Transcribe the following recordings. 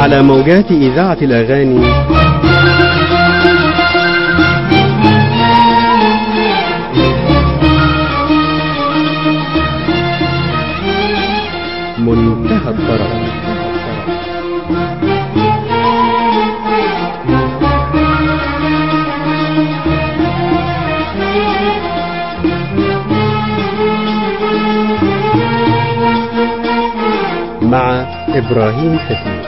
على موجات إذاعة الأغاني منتهى الطرب مع إبراهيم حسين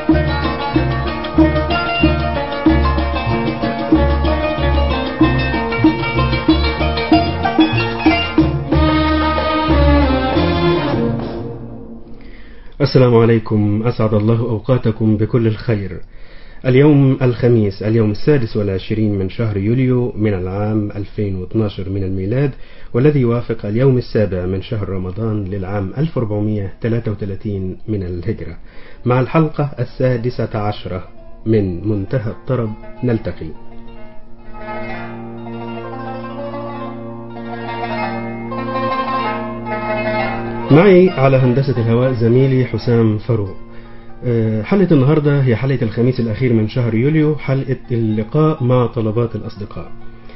السلام عليكم أسعد الله أوقاتكم بكل الخير اليوم الخميس اليوم السادس والعشرين من شهر يوليو من العام 2012 من الميلاد والذي يوافق اليوم السابع من شهر رمضان للعام 1433 من الهجرة مع الحلقة السادسة عشرة من منتهى الطرب نلتقي معي على هندسة الهواء زميلي حسام فاروق حلقة النهاردة هي حلقة الخميس الأخير من شهر يوليو حلقة اللقاء مع طلبات الأصدقاء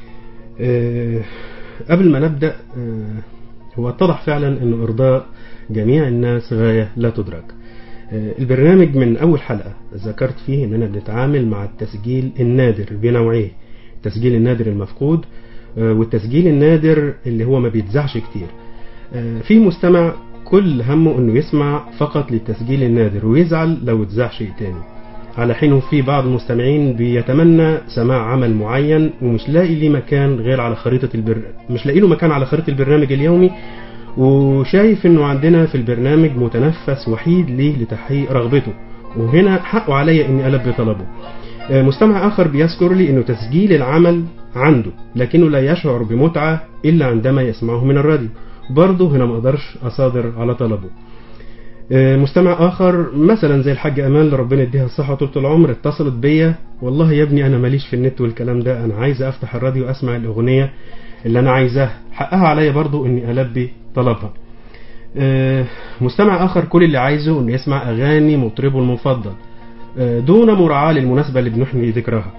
قبل ما نبدأ هو اتضح فعلا أن إرضاء جميع الناس غاية لا تدرك البرنامج من أول حلقة ذكرت فيه أننا بنتعامل مع التسجيل النادر بنوعيه التسجيل النادر المفقود والتسجيل النادر اللي هو ما بيتزعش كتير في مستمع كل همه انه يسمع فقط للتسجيل النادر ويزعل لو اتذاع شيء تاني على حين في بعض المستمعين بيتمنى سماع عمل معين ومش لاقي ليه مكان غير على خريطة البر... مش لاقي له مكان على خريطة البرنامج اليومي وشايف انه عندنا في البرنامج متنفس وحيد ليه لتحقيق رغبته وهنا حقه عليا اني البي طلبه مستمع اخر بيذكر لي انه تسجيل العمل عنده لكنه لا يشعر بمتعة الا عندما يسمعه من الراديو برضه هنا ما اقدرش اصادر على طلبه مستمع اخر مثلا زي الحاج امال ربنا يديها الصحه طول العمر اتصلت بيا والله يا ابني انا ماليش في النت والكلام ده انا عايزه افتح الراديو اسمع الاغنيه اللي انا عايزاها حقها عليا برضه اني البي طلبها مستمع اخر كل اللي عايزه انه يسمع اغاني مطربه المفضل دون مراعاه للمناسبه اللي بنحمي ذكرها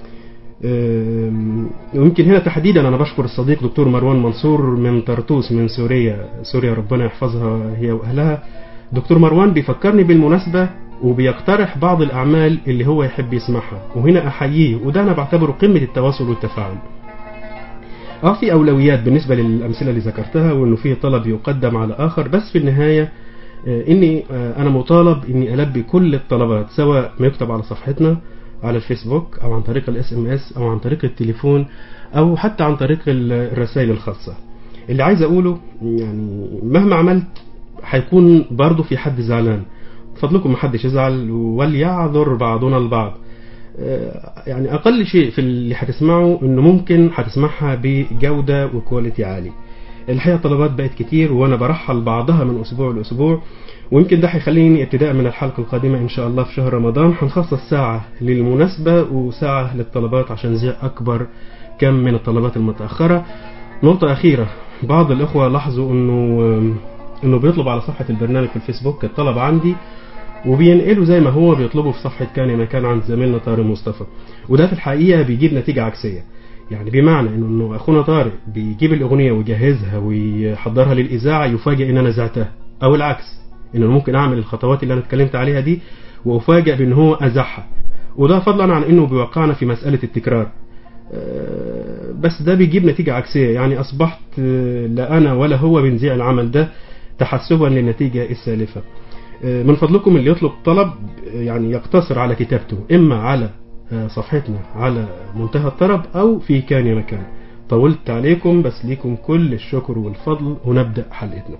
ويمكن هنا تحديدا انا بشكر الصديق دكتور مروان منصور من طرطوس من سوريا سوريا ربنا يحفظها هي واهلها دكتور مروان بيفكرني بالمناسبة وبيقترح بعض الأعمال اللي هو يحب يسمعها وهنا أحييه وده أنا بعتبره قمة التواصل والتفاعل اه في أولويات بالنسبة للأمثلة اللي ذكرتها وإنه في طلب يقدم على آخر بس في النهاية إني أنا مطالب إني ألبي كل الطلبات سواء ما يكتب على صفحتنا على الفيسبوك أو عن طريق الاس ام اس أو عن طريق التليفون أو حتى عن طريق الرسائل الخاصة اللي عايز أقوله يعني مهما عملت هيكون برضه في حد زعلان فضلكم محدش يزعل وليعذر بعضنا البعض يعني اقل شيء في اللي هتسمعه انه ممكن هتسمعها بجودة وكواليتي عالي الحقيقة الطلبات بقت كتير وانا برحل بعضها من اسبوع لاسبوع ويمكن ده هيخليني ابتداء من الحلقة القادمة ان شاء الله في شهر رمضان هنخصص ساعة للمناسبة وساعة للطلبات عشان نذيع اكبر كم من الطلبات المتأخرة نقطة اخيرة بعض الاخوة لاحظوا انه انه بيطلب على صفحة البرنامج في الفيسبوك الطلب عندي وبينقله زي ما هو بيطلبه في صفحة كان مكان عند زميلنا طارق مصطفى وده في الحقيقة بيجيب نتيجة عكسية يعني بمعنى انه, إنه اخونا طارق بيجيب الاغنية ويجهزها ويحضرها للاذاعة يفاجئ ان انا زعتها او العكس انه ممكن اعمل الخطوات اللي انا اتكلمت عليها دي وافاجئ بان هو ازعها وده فضلا عن انه بيوقعنا في مسألة التكرار بس ده بيجيب نتيجة عكسية يعني اصبحت لا انا ولا هو بنذيع العمل ده تحسبا للنتيجة السالفة من فضلكم اللي يطلب طلب يعني يقتصر على كتابته إما على صفحتنا على منتهى الطرب أو في كان مكان طولت عليكم بس ليكم كل الشكر والفضل ونبدأ حلقتنا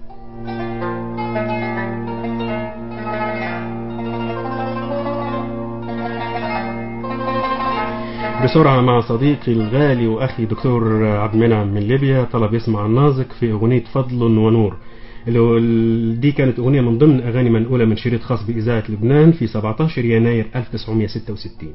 بسرعة مع صديقي الغالي وأخي دكتور عبد المنعم من ليبيا طلب يسمع النازك في أغنية فضل ونور اللي دي كانت أغنية من ضمن أغاني منقولة من شريط خاص بإذاعة لبنان في 17 يناير 1966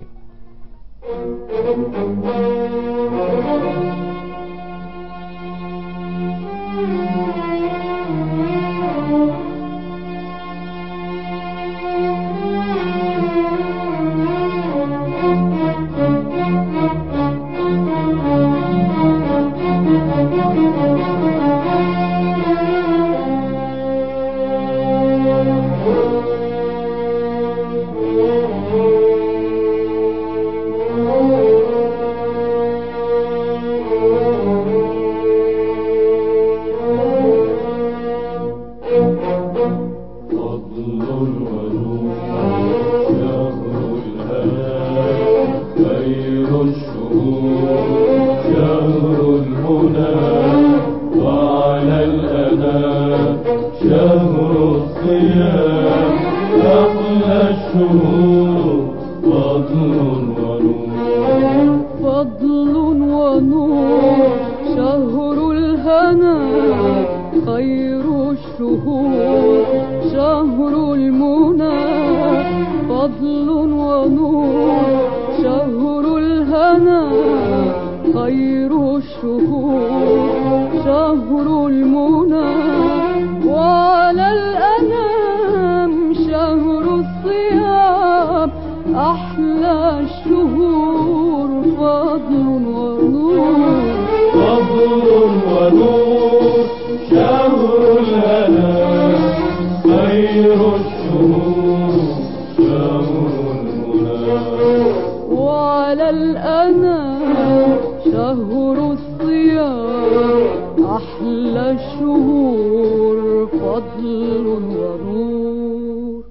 شهر الصيام أحلى الشهور فضل ونور فضل ونور شهر الهنا خير الشهور شهر المنى فضل ونور شهر الهنا خير الشهور شهر المنى وعلى الأنام شهر الصيام أحلى الشهور فضل ونور فضل ونور شهر الهنا خير الشهور شهر المنى وعلى الأنام شهر الصيام أحلى الشهور فضل ونور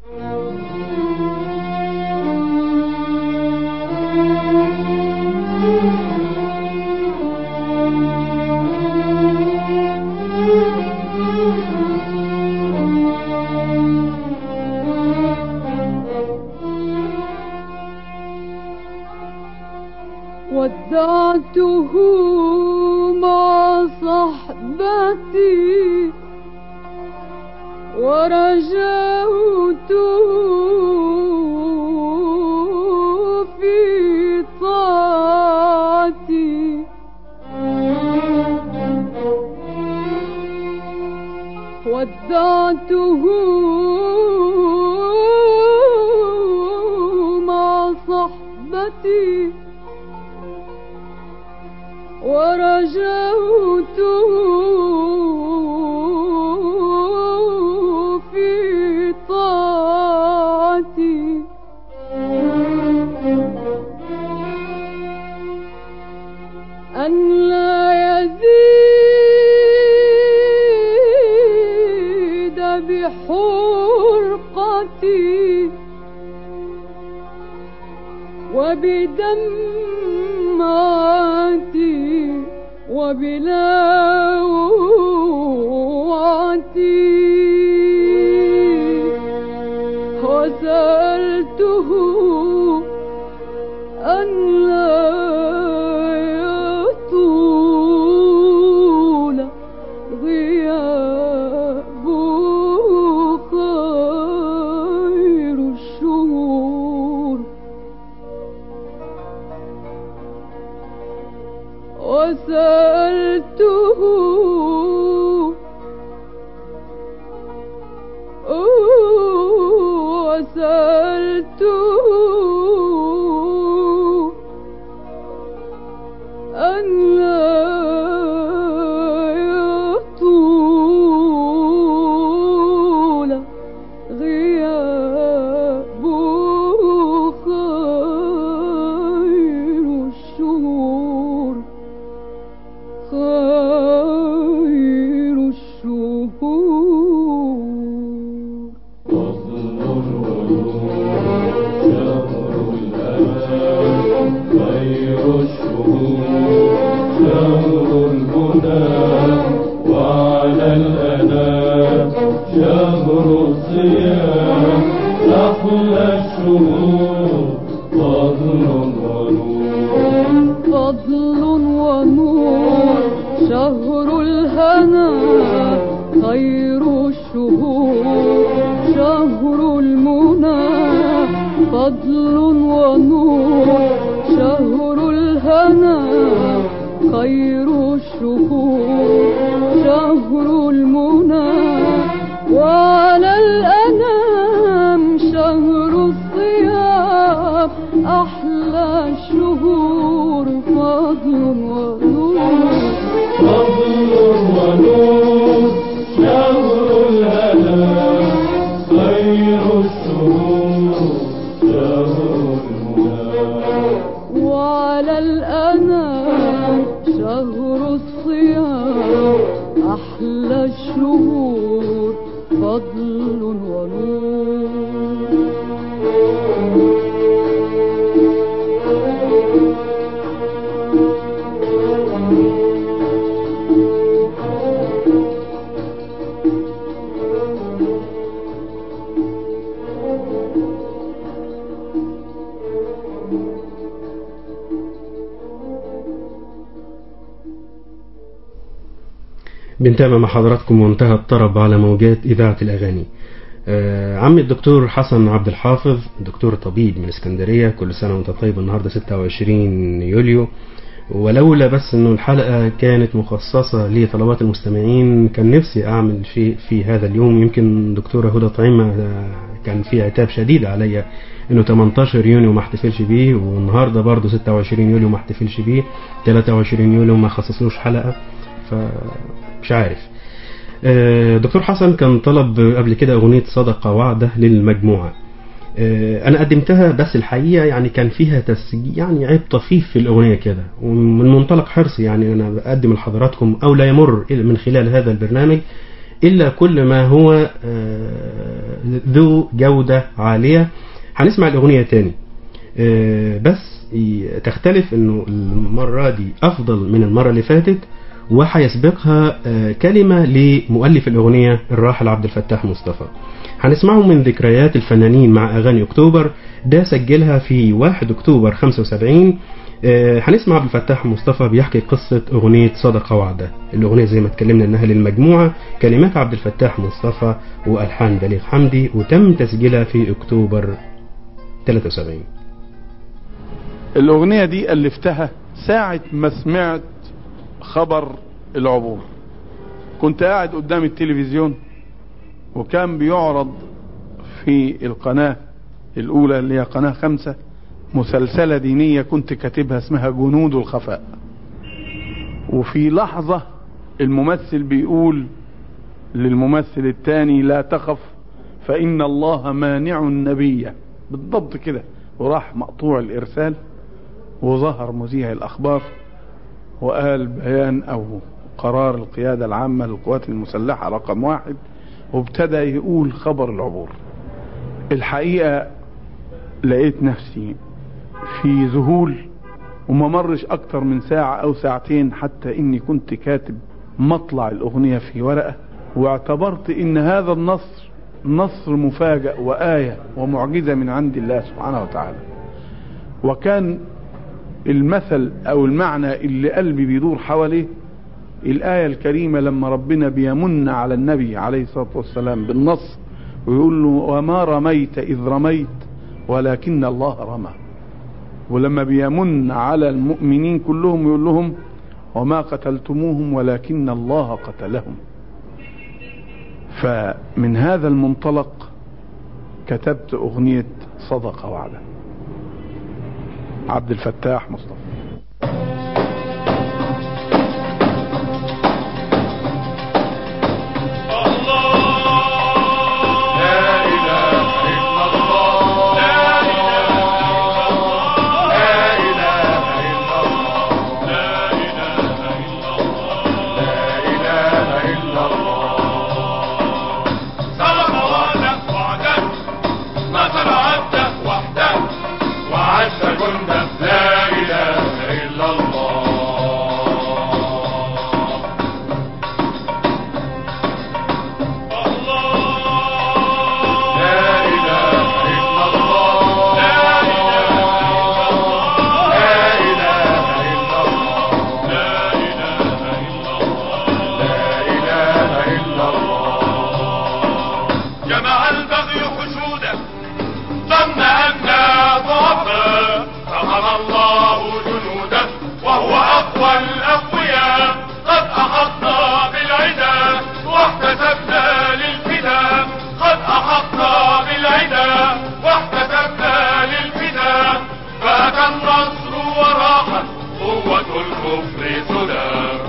ودعته مع صحبتي ورجوت في طاعتي ودعته مع صحبتي ورجوت في طاعتي أن لا يزيد بحرقتي وبدمعتي وبلاوعتي وسألته أن لا يطول غيابه خير الشهور وسألته وسألته أن لا يطول غيابه خير الشهور خير الشهور فضل ونور شهر الأمان خير الشهور شهر المنى وعلى الأنام شهر الصيام أحلى الشهور فضل ونور فضل ونور شهر الهنا خير الشهور شهر المنى فضل ونور شهر الهنا خير الشهور شهر المنى وعلى الأنام شهر الصيام أحلى الشهور فضل ونور فضل ونور شهر الهنا خير الشهور شهر بنتابع مع حضراتكم منتهى الطرب على موجات إذاعة الأغاني آه، عمي الدكتور حسن عبد الحافظ دكتور طبيب من اسكندرية كل سنة وانت طيب النهاردة 26 يوليو ولولا بس انه الحلقة كانت مخصصة لطلبات المستمعين كان نفسي اعمل شيء في هذا اليوم يمكن دكتورة هدى طعيمة آه، كان في عتاب شديد عليا انه 18 يونيو ما احتفلش بيه والنهاردة برضه 26 يوليو ما احتفلش بيه 23 يوليو ما خصصلوش حلقة فمش عارف آه، دكتور حسن كان طلب قبل كده أغنية صدقة وعدة للمجموعة آه، أنا قدمتها بس الحقيقة يعني كان فيها تسجيل يعني عيب طفيف في الأغنية كده ومن منطلق حرصي يعني أنا بقدم لحضراتكم أو لا يمر إلا من خلال هذا البرنامج إلا كل ما هو آه، ذو جودة عالية هنسمع الأغنية تاني آه، بس ي- تختلف انه المرة دي افضل من المرة اللي فاتت وهيسبقها آه، كلمة لمؤلف الأغنية الراحل عبد الفتاح مصطفى هنسمعه من ذكريات الفنانين مع أغاني أكتوبر ده سجلها في 1 أكتوبر 75 آه، هنسمع عبد الفتاح مصطفى بيحكي قصة أغنية صدقة وعدة الأغنية زي ما اتكلمنا إنها للمجموعة كلمات عبد الفتاح مصطفى وألحان بليغ حمدي وتم تسجيلها في أكتوبر 73 الأغنية دي ألفتها ساعة ما سمعت خبر العبور كنت قاعد قدام التلفزيون وكان بيعرض في القناة الأولى اللي هي قناة خمسة مسلسلة دينية كنت كاتبها اسمها جنود الخفاء وفي لحظة الممثل بيقول للممثل الثاني لا تخف فإن الله مانع النبي بالضبط كده وراح مقطوع الإرسال وظهر مذيع الأخبار وقال بيان أو قرار القيادة العامة للقوات المسلحة رقم واحد وابتدى يقول خبر العبور الحقيقة لقيت نفسي في ذهول وما مرش أكتر من ساعة أو ساعتين حتى إني كنت كاتب مطلع الأغنية في ورقة واعتبرت إن هذا النصر نصر مفاجأ وآية ومعجزة من عند الله سبحانه وتعالى وكان المثل او المعنى اللي قلبي بيدور حواليه الآية الكريمة لما ربنا بيمن على النبي عليه الصلاة والسلام بالنص ويقول له وما رميت إذ رميت ولكن الله رمى ولما بيمن على المؤمنين كلهم يقول لهم وما قتلتموهم ولكن الله قتلهم فمن هذا المنطلق كتبت أغنية صدق وعده عبد الفتاح مصطفى جمع البغي حشودا ظن أنا ضعفا فقضى الله جنوده وهو أقوى الأقوياء قد أحطنا بالعدا واحتسبنا للفدا قد أحطنا بالعدا واحتسبنا للفدا فأتى النصر وراحت قوة الكفر سدى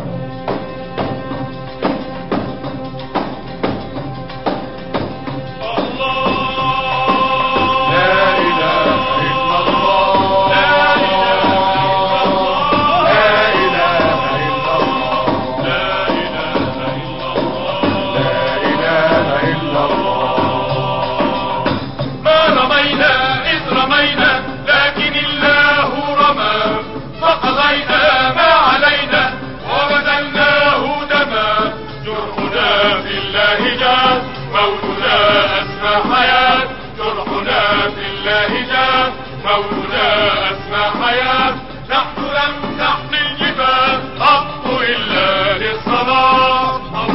ما رمينا إذ رمينا لكن الله رمى فقضينا ما علينا وبذلناه دما جرحنا في الله جاء موتنا أسمى حياة جرحنا في الله جاء موتنا أسمى حياة نحن لم نحمل الجبال قط إلا للصلاة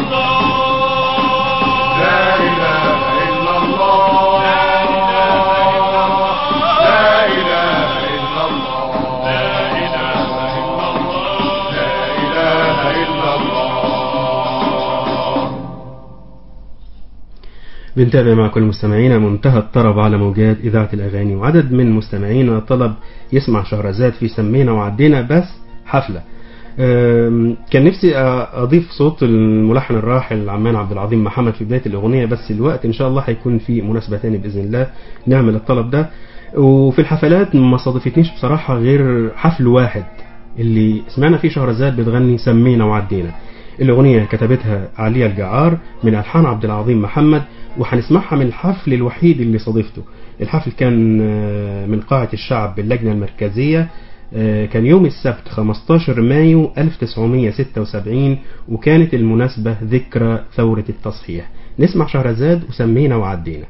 بنتابع مع كل مستمعينا منتهى الطرب على موجات إذاعة الأغاني وعدد من مستمعينا طلب يسمع شهرزاد في سمينا وعدينا بس حفلة أم، كان نفسي أ- أضيف صوت الملحن الراحل عمان عبد العظيم محمد في بداية الأغنية بس الوقت إن شاء الله هيكون في مناسبة تاني بإذن الله نعمل الطلب ده وفي الحفلات ما صادفتنيش بصراحة غير حفل واحد اللي سمعنا فيه شهرزاد بتغني سمينا وعدينا الأغنية كتبتها عليا الجعار من ألحان عبد العظيم محمد وهنسمعها من الحفل الوحيد اللي صادفته الحفل كان آه، من قاعة الشعب باللجنة المركزية آه، كان يوم السبت 15 مايو 1976 وكانت المناسبة ذكرى ثورة التصحيح نسمع شهرزاد وسمينا وعدينا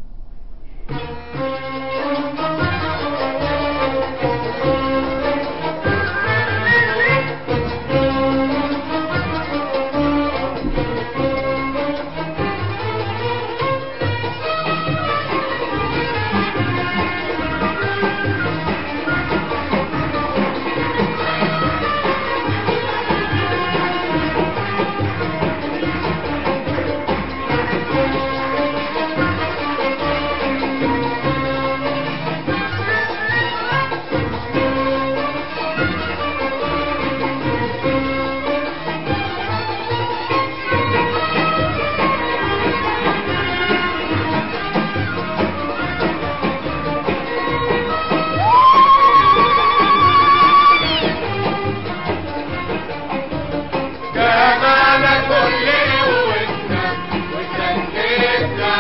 جمال كل قوتنا وسنتنا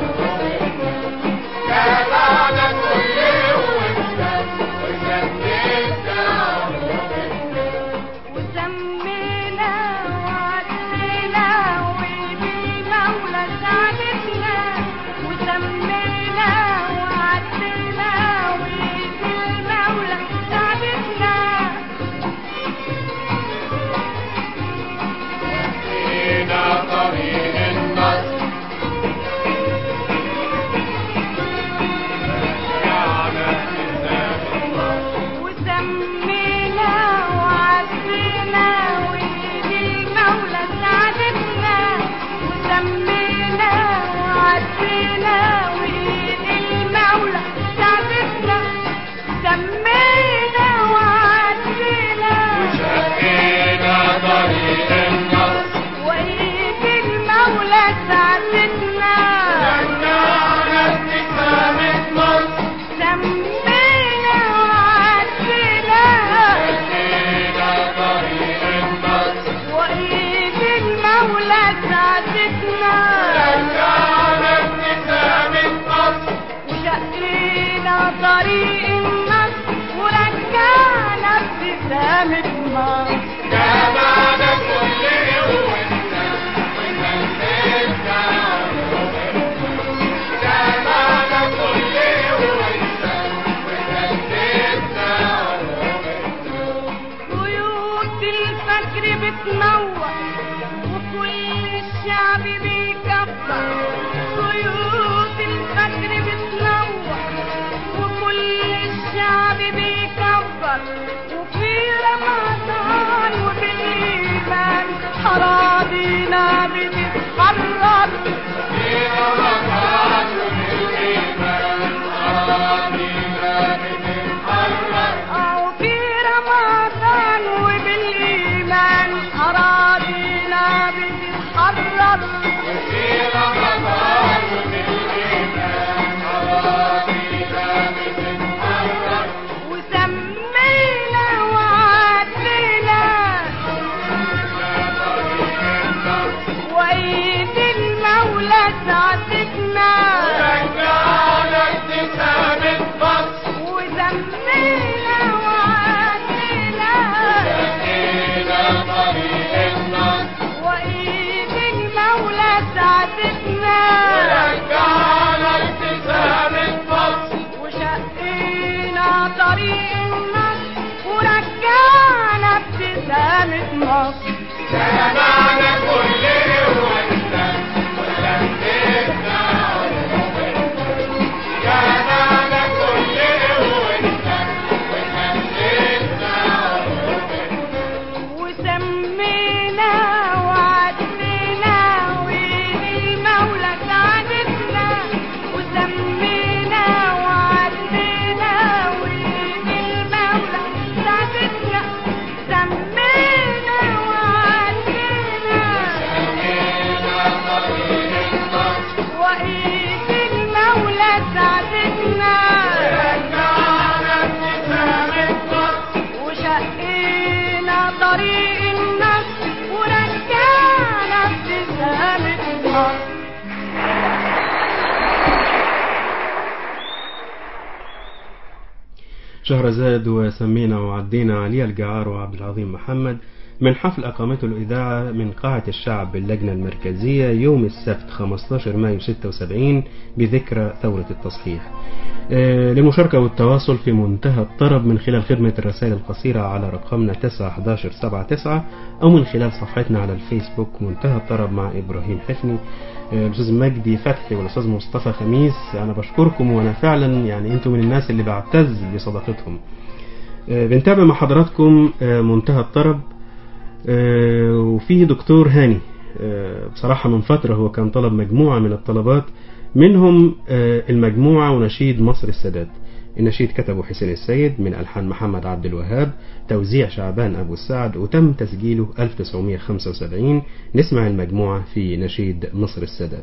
جمال كل قوتنا وسنتنا وسمينا وعدينا وبينا ولا ساعدتنا وسمينا وعدينا وبينا ولا ساعدتنا فينا طريق النصر رجعنا إسلام النصر وسمينا وعدينا وبينا ولا ساعدتنا وسمينا وعدينا وبينا ولا ساعدتنا سمينا وعدينا شقينا طريق النصر وإيد المولى ساعدتنا رجعنا ابتسام النصر سمينا وعدينا شقينا طريق النصر وإيد المولى ساعدتنا رجعنا ابتسام النصر وشقينا طريق النصر ورجعنا ابتسامة مصر جمال كل قوتنا وسنتنا جمال كل قوتنا وسنتنا بيوت الفجر بتنور وكل الشعب بيكبر بيوت الفجر بتنور وكل الشعب بيكبر وفي رمضان وبالإيمان أراضينا بتتحرر في رمضان بالإيمان أراضينا بتتحرر أو في رمضان وبالإيمان أراضينا بتتحرر في رمضان بالإيمان أراضينا بتتحرر وسمينا وعدينا وإيد المولى سعدتنا رجعنا ابتسام النصر وسمينا وعدينا شقينا طريق النصر وإيد المولى سعدتنا رجعنا ابتسام النصر وشقينا طريق النصر ورجعنا ابتسامة مصر جمعنا كل قوتنا وسنتنا شهرزاد وسمينا وعدينا علي الجعار وعبد العظيم محمد من حفل أقامته الإذاعة من قاعة الشعب باللجنة المركزية يوم السبت 15 مايو 76 بذكرى ثورة التصحيح آه، للمشاركة والتواصل في منتهى الطرب من خلال خدمة الرسائل القصيرة على رقمنا 91179 أو من خلال صفحتنا على الفيسبوك منتهى الطرب مع إبراهيم حفني آه، الأستاذ مجدي فتحي والأستاذ مصطفى خميس أنا بشكركم وأنا فعلا يعني أنتم من الناس اللي بعتز بصداقتهم آه، بنتابع مع حضراتكم آه، منتهى الطرب آه، وفيه دكتور هاني آه، بصراحة من فترة هو كان طلب مجموعة من الطلبات منهم آه، المجموعة ونشيد مصر السادات النشيد كتبه حسين السيد من ألحان محمد عبد الوهاب توزيع شعبان أبو السعد وتم تسجيله 1975 نسمع المجموعة في نشيد مصر السادات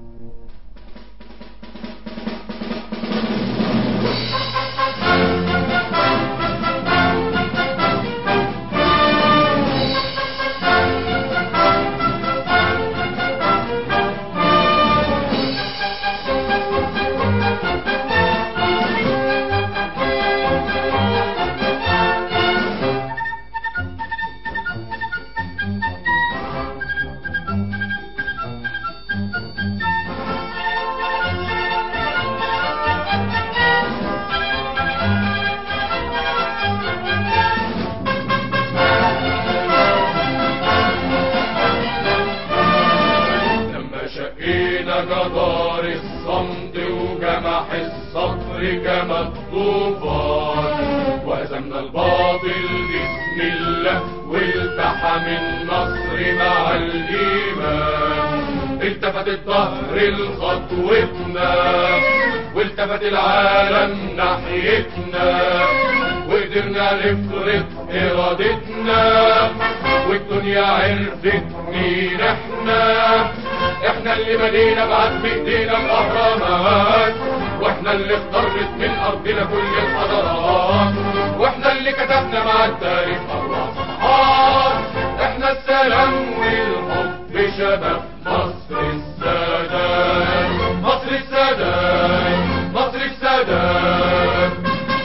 لما شقينا جدار الصمت وجمح الصقر كما الطوفان وهزمنا الباطل بسم الله والتحم النصر مع الإيمان التفت الظهر لخطوتنا والتفت العالم ناحيتنا وقدرنا نفرض إرادتنا والدنيا عرفت مين احنا احنا اللي ملينا بعد بايدينا الاهرامات واحنا اللي اخترت من ارضنا كل الحضارات واحنا اللي كتبنا مع التاريخ اربع صفحات احنا السلام والحب شباب مصر السادات مصر السادات مصر السادات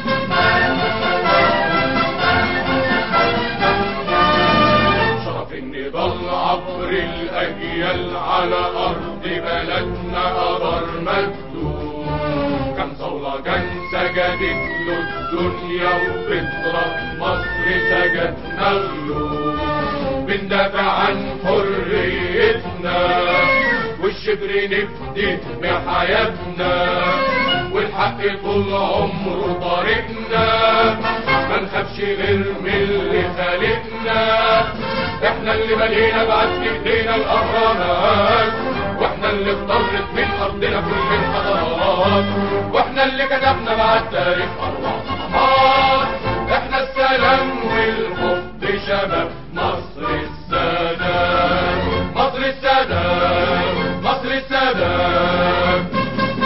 شرف النضال عبر الأجيال على أرض بلدنا قدر مكتوب كم صولة كان سجدت له الدنيا وفطرة مصر سجد مغلوب بندافع عن حريتنا والشبر نفدي بحياتنا والحق طول عمره طريقنا ما نخافش غير من اللي خالقنا احنا اللي ملينا بعد ايدينا الاهرامات واحنا اللي اخترت من ارضنا كل الحضارات واحنا اللي كتبنا مع التاريخ اربع صفحات احنا السلام والحب شباب مصر السادات مصر السادات مصر السادات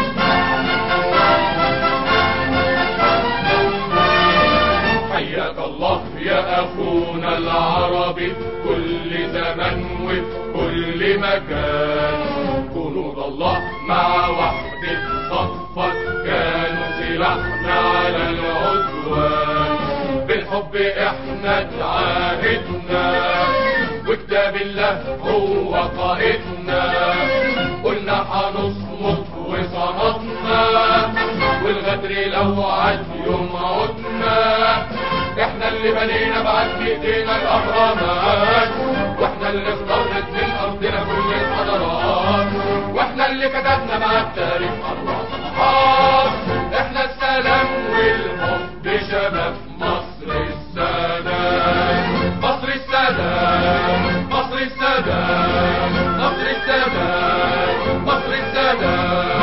حياك الله يا أخونا العربي في كل زمن وفي كل مكان جنود الله مع وحدة صفك كانوا سلاحنا على العدوان بالحب احنا تعاهدنا وكتاب الله هو قائدنا قلنا هنصمت وصمتنا والغدر لو عد يوم عدنا احنا اللي بنينا بعد بايدينا الاهرامات واحنا اللي اخترت من ارضنا كل الحضارات واحنا اللي كتبنا مع التاريخ اربع صفحات احنا السلام والحب شباب مصر السادات مصر السادات مصر السادات مصر السادات مصر السادات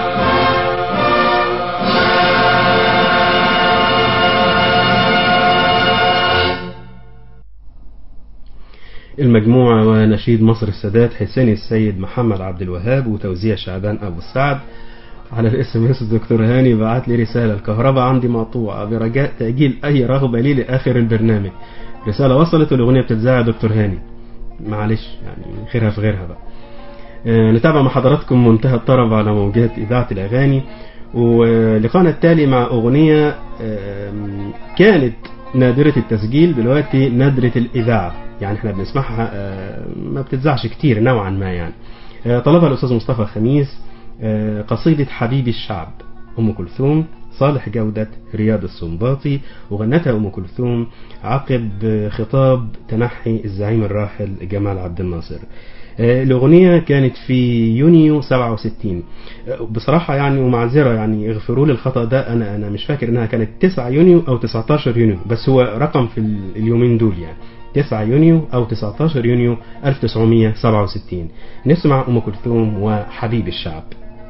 المجموعة ونشيد مصر السادات حسين السيد محمد عبد الوهاب وتوزيع شعبان أبو السعد على الاس ام اس الدكتور هاني بعت لي رسالة الكهرباء عندي مقطوعة برجاء تأجيل أي رغبة لي لآخر البرنامج رسالة وصلت والأغنية بتتذاع يا دكتور هاني معلش يعني خيرها في غيرها بقى آه، نتابع مع حضراتكم منتهى الطرب على موجات إذاعة الأغاني ولقاءنا التالي مع أغنية آم، كانت نادرة التسجيل دلوقتي نادرة الإذاعة يعني احنا بنسمعها آه، ما بتتذاعش كتير نوعا ما يعني آه، طلبها الأستاذ مصطفى خميس آه، قصيدة حبيب الشعب أم كلثوم صالح جودة رياض السنباطي وغنتها أم كلثوم عقب آه، خطاب تنحي الزعيم الراحل جمال عبد الناصر آه، الأغنية كانت في يونيو 67 آه، بصراحة يعني ومعذرة يعني اغفروا لي الخطأ ده أنا أنا مش فاكر إنها كانت 9 يونيو أو 19 يونيو بس هو رقم في ال- اليومين دول يعني 9 يونيو أو 19 يونيو 1967 نسمع أم كلثوم وحبيب الشعب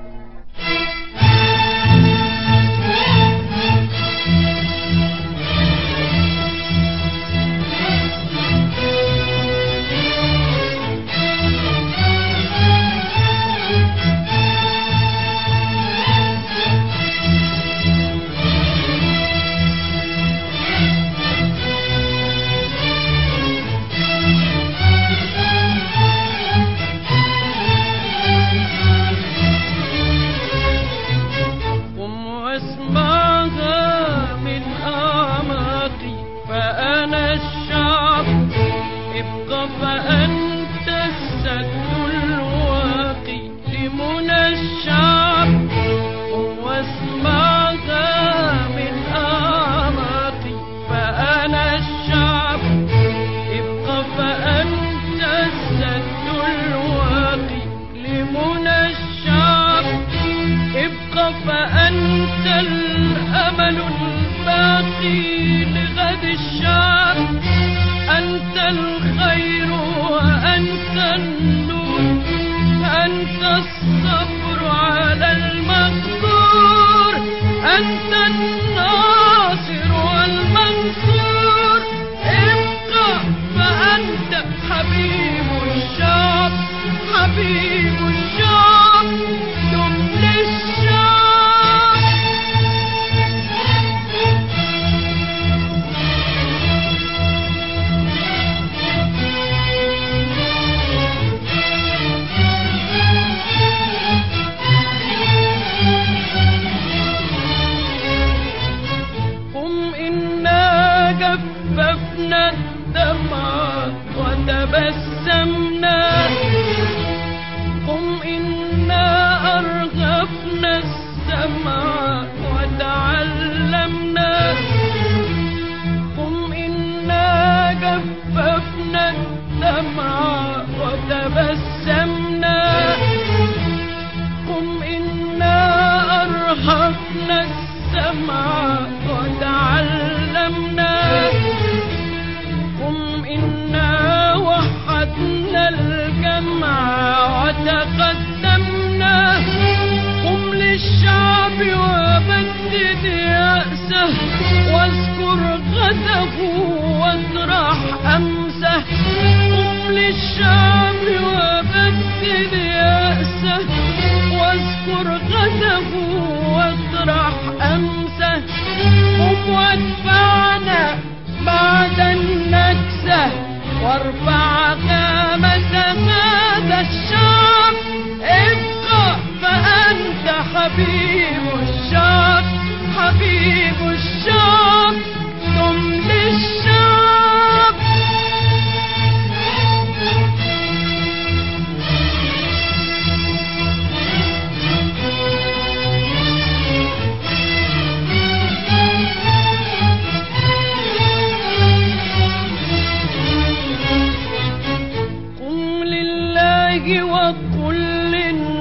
قم واسمعها من أعماقي فأنا الشعب ابقى فأنت السد الواقي لمنى الشعب قم واسمعها من أعماقي فأنا الشعب ابقى فأنت السد الواقي لمنى الشعب ابقى فأنت الأمل الباقي لغد الشعب أنت الخير وأنت النور أنت الصبر على المقدور أنت الناصر والمنصور ابقى فأنت حبيب الشعب حبيب الشعب دم للشعب قم إنا جففنا الدمع وتبسمنا قم إنا أرغفنا السمع وتعلمنا قم إنا جففنا الدمع وتبسمنا قم إنا أرهقنا السمع وتعلمنا قم إنا وحدنا الجمع وتقدمنا قم للشعب وبدد يأسه واذكر غده واطرح أمسه قم للشعب وبدد يأسه واذكر غده واطرح أمسه قم وادفعنا بعد النكسة وارفع قامة هذا الشعب ابقى فأنت حبيب الشعب حبيب الشعب دم للشعب قم لله وقل للناس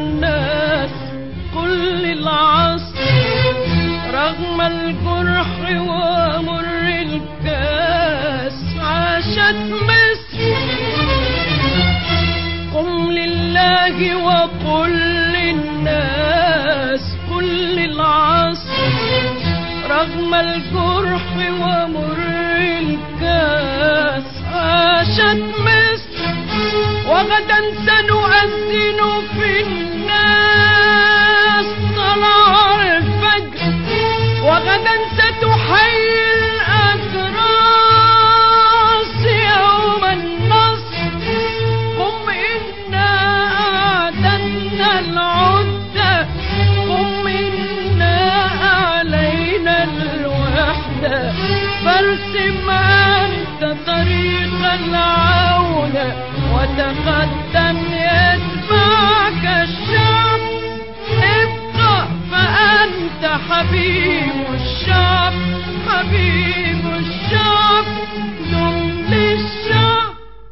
تقدم يتبعك الشعب ابقى فأنت حبيب الشعب حبيب الشعب دم للشعب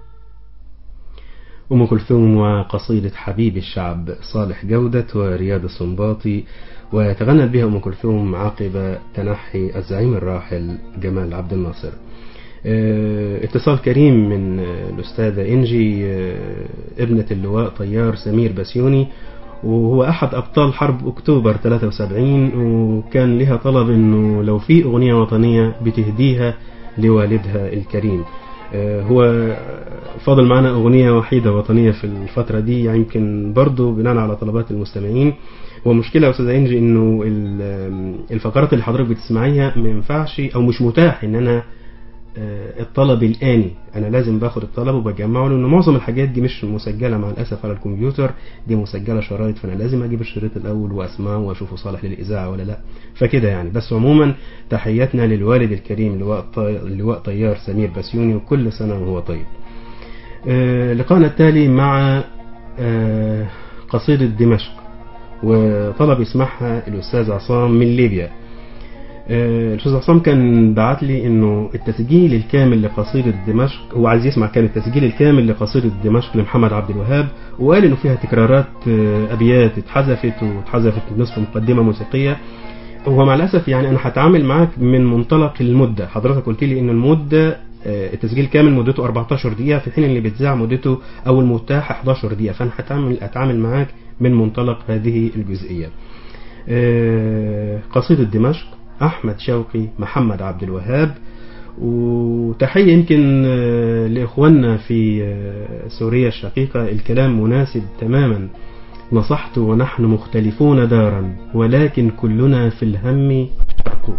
أم كلثوم وقصيدة حبيب الشعب صالح جودة ورياض السنباطي وتغنت بها أم كلثوم عقب تنحي الزعيم الراحل جمال عبد الناصر آه، اتصال كريم من آه، الأستاذة إنجي آه، ابنة اللواء طيار سمير بسيوني وهو أحد أبطال حرب أكتوبر 73 وكان لها طلب إنه لو في أغنية وطنية بتهديها لوالدها الكريم آه، هو فاضل معنا أغنية وحيدة وطنية في الفترة دي يعني يمكن برضو بناء على طلبات المستمعين ومشكلة يا أستاذ إنجي إنه ال- الفقرات اللي حضرتك بتسمعيها ما ينفعش أو مش متاح إن أنا آه، الطلب الآني أنا لازم باخد الطلب وبجمعه لأن معظم الحاجات دي مش مسجلة مع الأسف على الكمبيوتر دي مسجلة شرايط فأنا لازم أجيب الشريط الأول وأسمعه وأشوفه صالح للإذاعة ولا لأ فكده يعني بس عموما تحياتنا للوالد الكريم لواء طي... لواء طيار سمير بسيوني وكل سنة وهو طيب آه، لقاءنا التالي مع آه، قصيدة دمشق وطلب يسمعها الأستاذ عصام من ليبيا آه، الأستاذ عصام كان بعت لي إنه التسجيل الكامل لقصيدة دمشق هو عايز يسمع كان التسجيل الكامل لقصيدة دمشق لمحمد عبد الوهاب وقال إنه فيها تكرارات آه، أبيات اتحذفت واتحذفت نصف مقدمة موسيقية هو مع الأسف يعني أنا هتعامل معاك من منطلق المدة حضرتك قلت لي إن المدة آه، التسجيل كامل مدته 14 دقيقة في الحين اللي بيتذاع مدته أو المتاح 11 دقيقة فأنا هتعامل أتعامل معاك من منطلق هذه الجزئية آه، قصيدة دمشق أحمد شوقي محمد عبد الوهاب وتحية يمكن آه، لإخواننا في آه، سوريا الشقيقة الكلام مناسب تماما نصحت ونحن مختلفون دارا ولكن كلنا في الهم شرق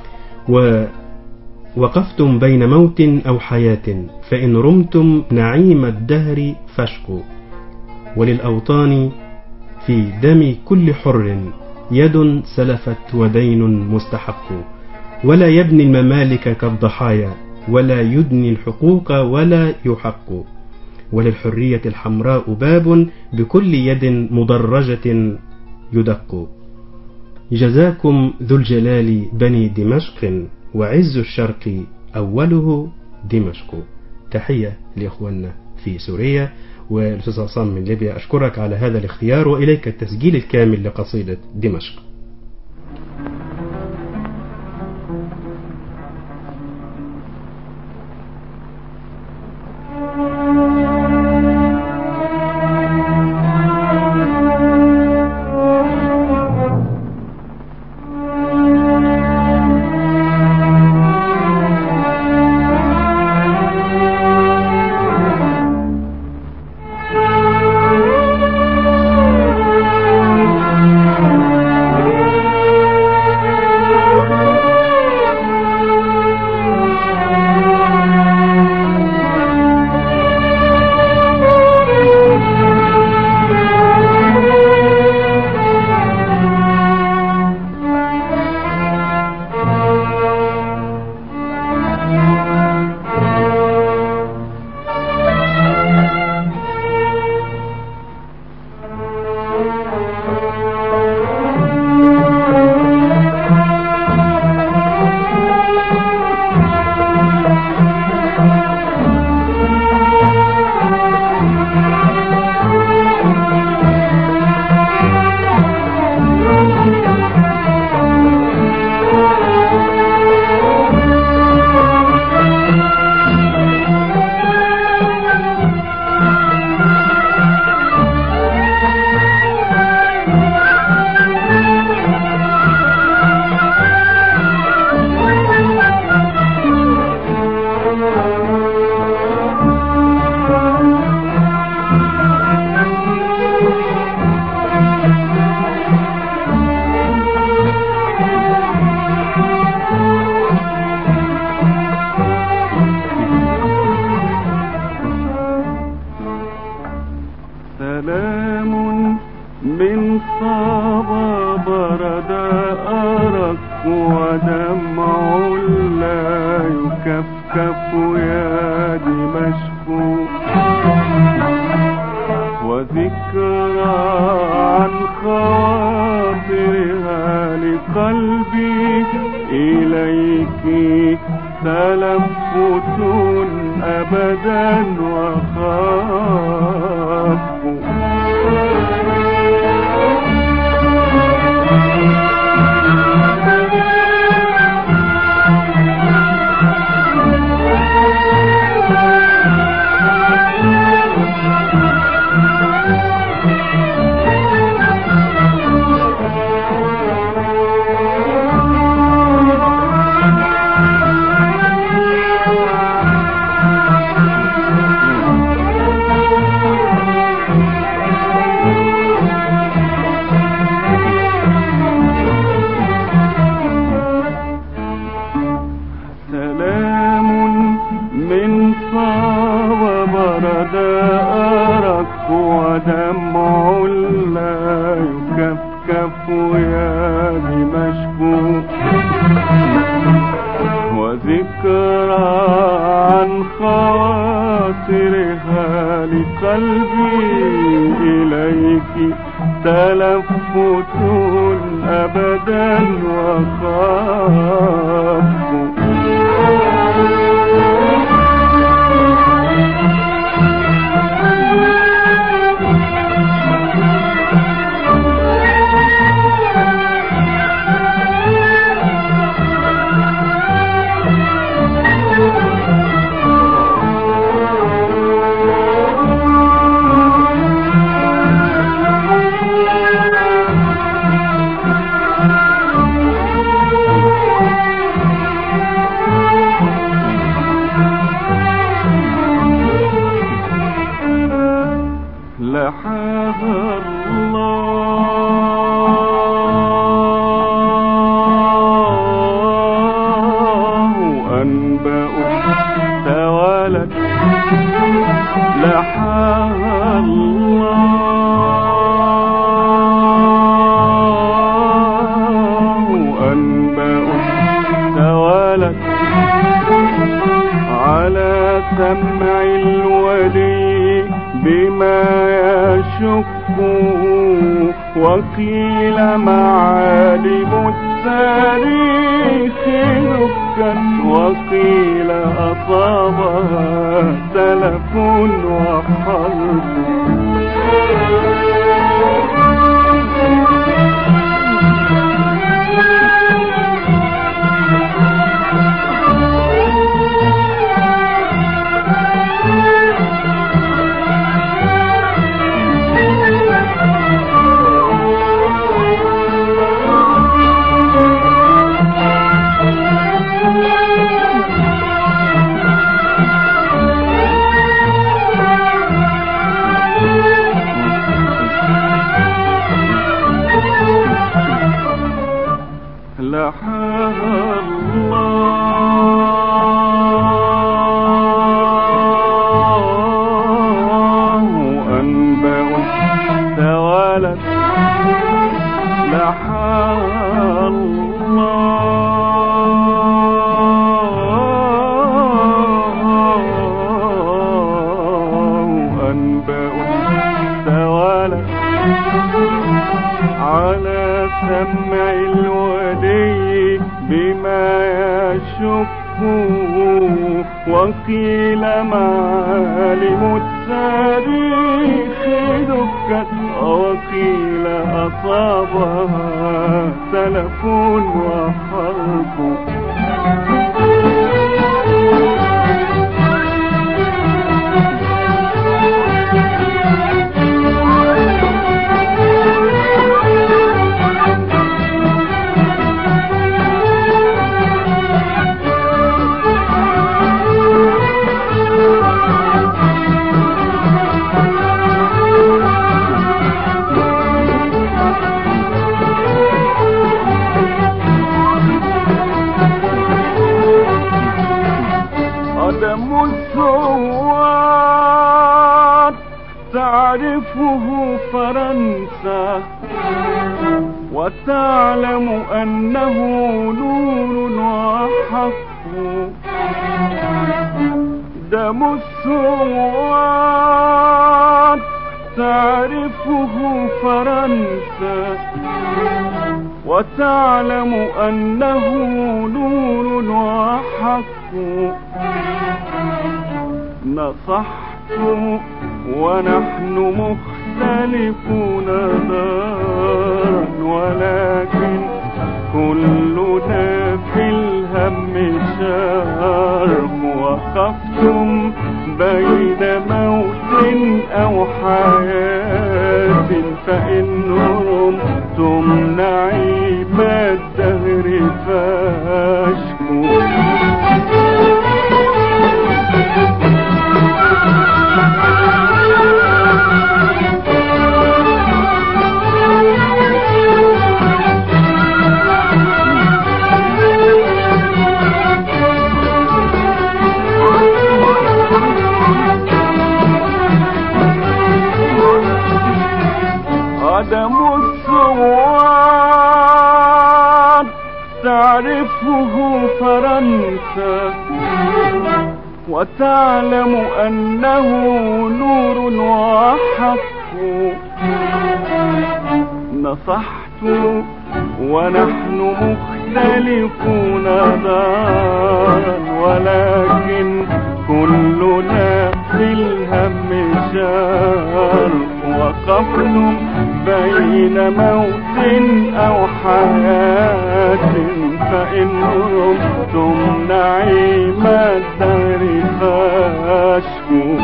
ووقفتم بين موت أو حياة فإن رمتم نعيم الدهر فاشكوا وللأوطان في دم كل حر يد سلفت ودين مستحق ولا يبني الممالك كالضحايا ولا يدني الحقوق ولا يحق وللحرية الحمراء باب بكل يد مدرجة يدق جزاكم ذو الجلال بني دمشق وعز الشرق أوله دمشق تحية لإخواننا في سوريا والأستاذ عصام من ليبيا أشكرك على هذا الاختيار وإليك التسجيل الكامل لقصيدة دمشق سلام من صبا برد أرق ودمع لا يكفكف يا دمشق قلبي إليك تلفت أبدا وخاف سلام من صاب برد أرق ودمع لا يكفكف يا دمشق وذكرى عن خاطرها لقلبي إليك تلفت أبدا وخاف لحاها الله أنبأ توالت لحاها الله أنبأ توالت على سمع الولي بما يشك وقيل معالم التاريخ دكت وقيل أصابها تلف وحرب لحاها الله أنبأ توالت لحاها الله أنبأ توالت على سمع الولي بما يشك وقيل معالم التاريخ دكت وقيل أصابها تلف وحرب قدم الثوار تعرفه فرنسا وتعلم أنه نور وحق دم الثوار تعرفه فرنسا وتعلم أنه نور وحق نصحت ونحن مختلفون دارا ولكن كلنا في الهم شارك وقفتم بين موت أو حياة فإن رمتم نعيم الدهر فاشكوا عدم الثوار تعرفه فرنسا وتعلم أنه نور وحق نصحت ونحن مختلفون دارا ولكن كلنا في الهم شار وقفل بين موت أو حياة فإن رمتم نعيم الدهر فاشكوا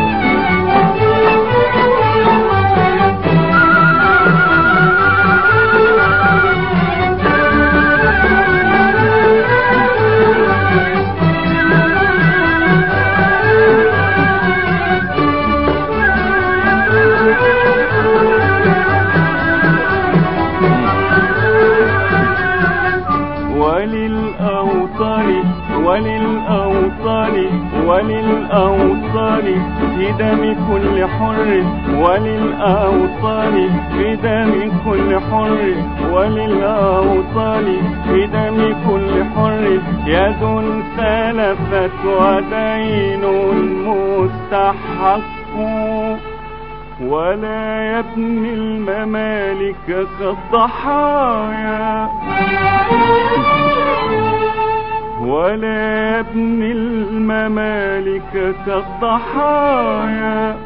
وللأوطان وللأوطان وللأوطان في دم كل حر وللأوطان في دم كل حر وللأوطان في دم كل حر يد سلفت ودين مستحق ولا يبني الممالك كالضحايا ولا يبني الممالك كالضحايا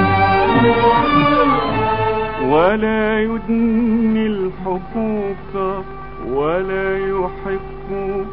ولا يدني الحقوق ولا يحق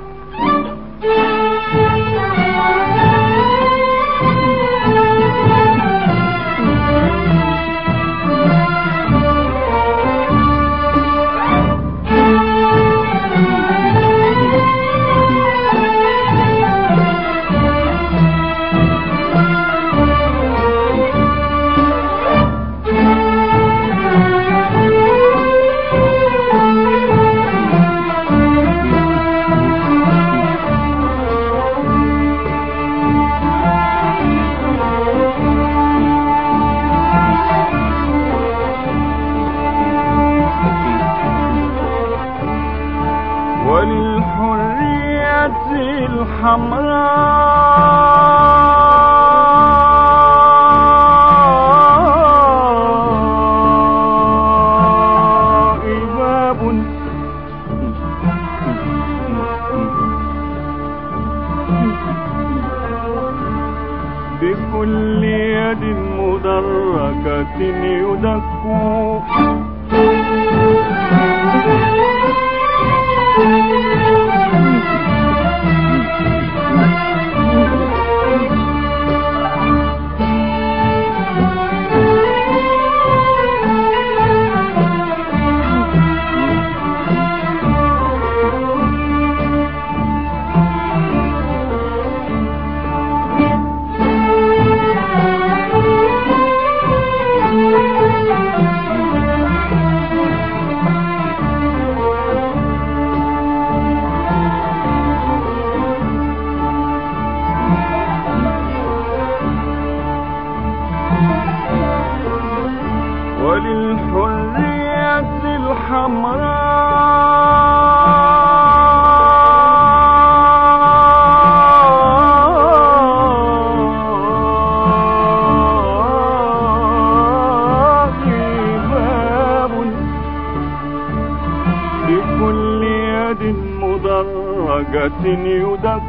وللحرية الحمراء باب بكل يد مدركة يدك بكل يد مدرجة يدك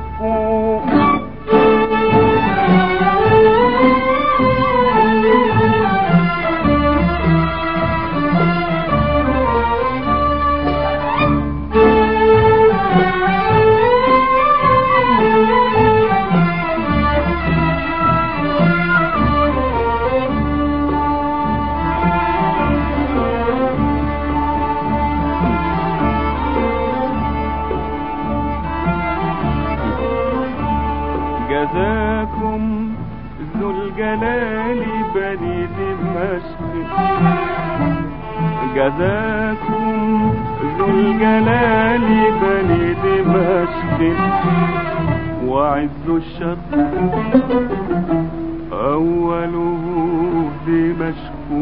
جزاكم ذو الجلال بني دمشق جزاكم ذو الجلال بني دمشق وعز الشرق أوله دمشق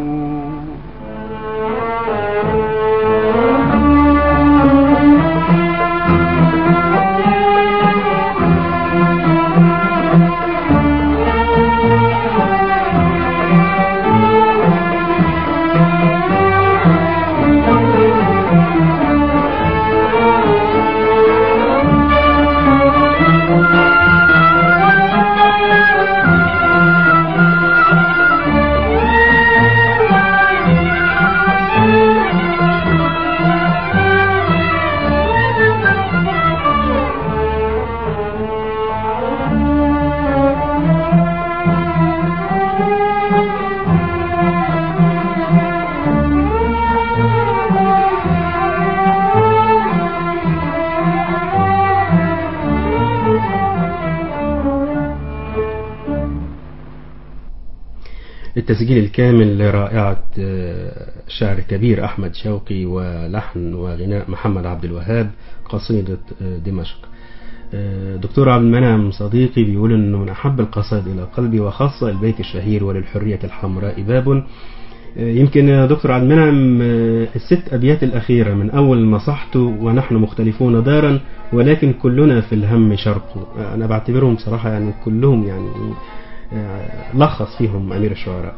التسجيل الكامل لرائعة آه، شعر كبير أحمد شوقي ولحن وغناء محمد عبد الوهاب قصيدة آه، دمشق آه، دكتور عبد المنعم صديقي بيقول انه من احب القصائد الى قلبي وخاصة البيت الشهير وللحرية الحمراء باب آه، يمكن يا دكتور عبد المنعم آه، الست ابيات الاخيرة من اول نصحت ونحن مختلفون دارا ولكن كلنا في الهم شرق آه، انا بعتبرهم صراحة يعني كلهم يعني آه، لخص فيهم امير الشعراء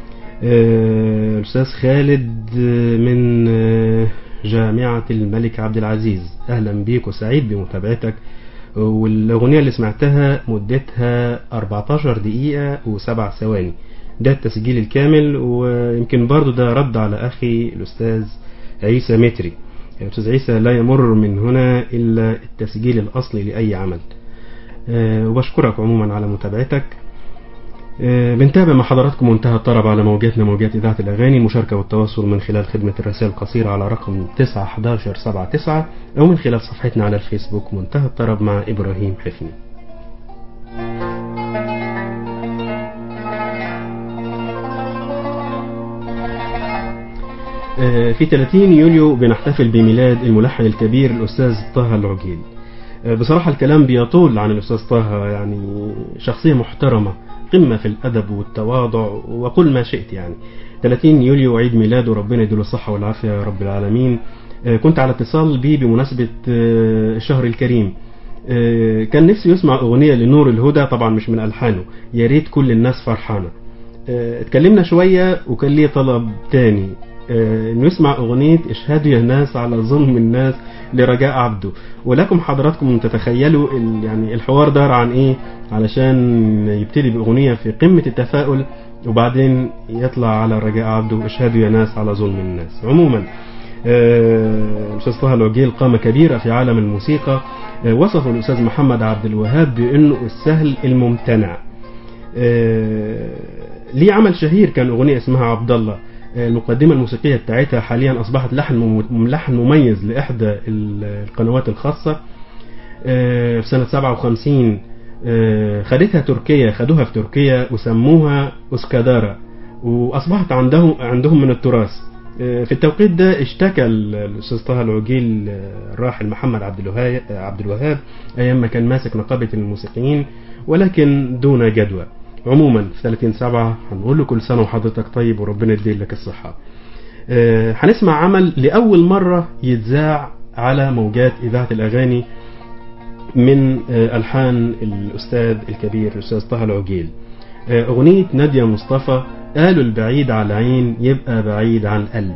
آه، الأستاذ خالد آه، من آه، جامعة الملك عبد العزيز أهلا بيك وسعيد بمتابعتك والأغنية اللي سمعتها مدتها 14 دقيقة وسبع ثواني ده التسجيل الكامل ويمكن برضو ده رد على أخي الأستاذ عيسى متري الأستاذ عيسى لا يمر من هنا إلا التسجيل الأصلي لأي عمل آه، وبشكرك عموما على متابعتك آه، بنتابع مع حضراتكم منتهى الطرب على موجاتنا موجات إذاعة الأغاني المشاركة والتواصل من خلال خدمة الرسائل القصيرة على رقم 91179 أو من خلال صفحتنا على الفيسبوك منتهى الطرب مع إبراهيم حفني آه، في 30 يوليو بنحتفل بميلاد الملحن الكبير الأستاذ طه العجيل آه، بصراحة الكلام بيطول عن الأستاذ طه يعني شخصية محترمة قمة في الأدب والتواضع وقل ما شئت يعني 30 يوليو عيد ميلاده ربنا يديله الصحة والعافية يا رب العالمين آه، كنت على اتصال بيه بمناسبة آه، الشهر الكريم آه، كان نفسي يسمع أغنية لنور الهدى طبعا مش من ألحانه يا ريت كل الناس فرحانة آه، اتكلمنا شوية وكان لي طلب تاني آه، انه يسمع اغنية اشهدوا يا ناس على ظلم الناس لرجاء عبده ولكم حضراتكم ان تتخيلوا ال- يعني الحوار دار عن ايه علشان يبتدي باغنية في قمة التفاؤل وبعدين يطلع على رجاء عبده اشهدوا يا ناس على ظلم الناس عموما آه، الاستاذ طه العجيل قامة كبيرة في عالم الموسيقى آه، وصفه الاستاذ محمد عبد الوهاب بانه السهل الممتنع آه، ليه عمل شهير كان أغنية اسمها عبد الله آه، المقدمة الموسيقية بتاعتها حاليا أصبحت لحن مم- لحن مميز لإحدى ال- القنوات الخاصة آه، في سنة 57 آه، خدتها تركيا خدوها في تركيا وسموها أسكادارا وأصبحت عندهم عندهم من التراث آه، في التوقيت ده اشتكى ال- الأستاذ طه العجيل آه، الراحل محمد عبد الوهاب عبد الوهاب أيام ما كان ماسك نقابة الموسيقيين ولكن دون جدوى عموما في 30 سبعة هنقول له كل سنة وحضرتك طيب وربنا يديلك لك الصحة آه، هنسمع عمل لأول مرة يتذاع على موجات إذاعة الأغاني من آه، ألحان الأستاذ الكبير الأستاذ طه العجيل آه، أغنية نادية مصطفى قالوا البعيد على العين يبقى بعيد عن القلب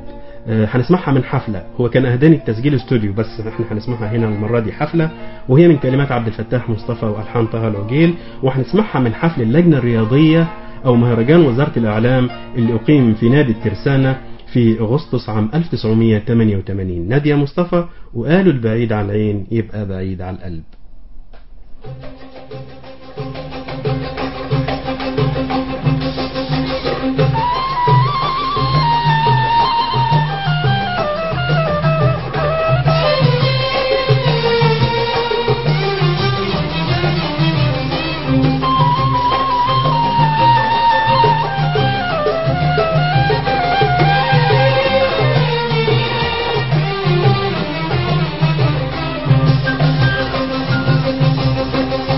آه، هنسمعها من حفلة هو كان أهداني التسجيل استوديو بس احنا هنسمعها هنا المرة دي حفلة وهي من كلمات عبد الفتاح مصطفى وألحان طه العجيل وهنسمعها من حفل اللجنة الرياضية أو مهرجان وزارة الإعلام اللي أقيم في نادي الترسانة في أغسطس عام 1988 نادية مصطفى وقالوا البعيد عن العين يبقى بعيد عن القلب Thank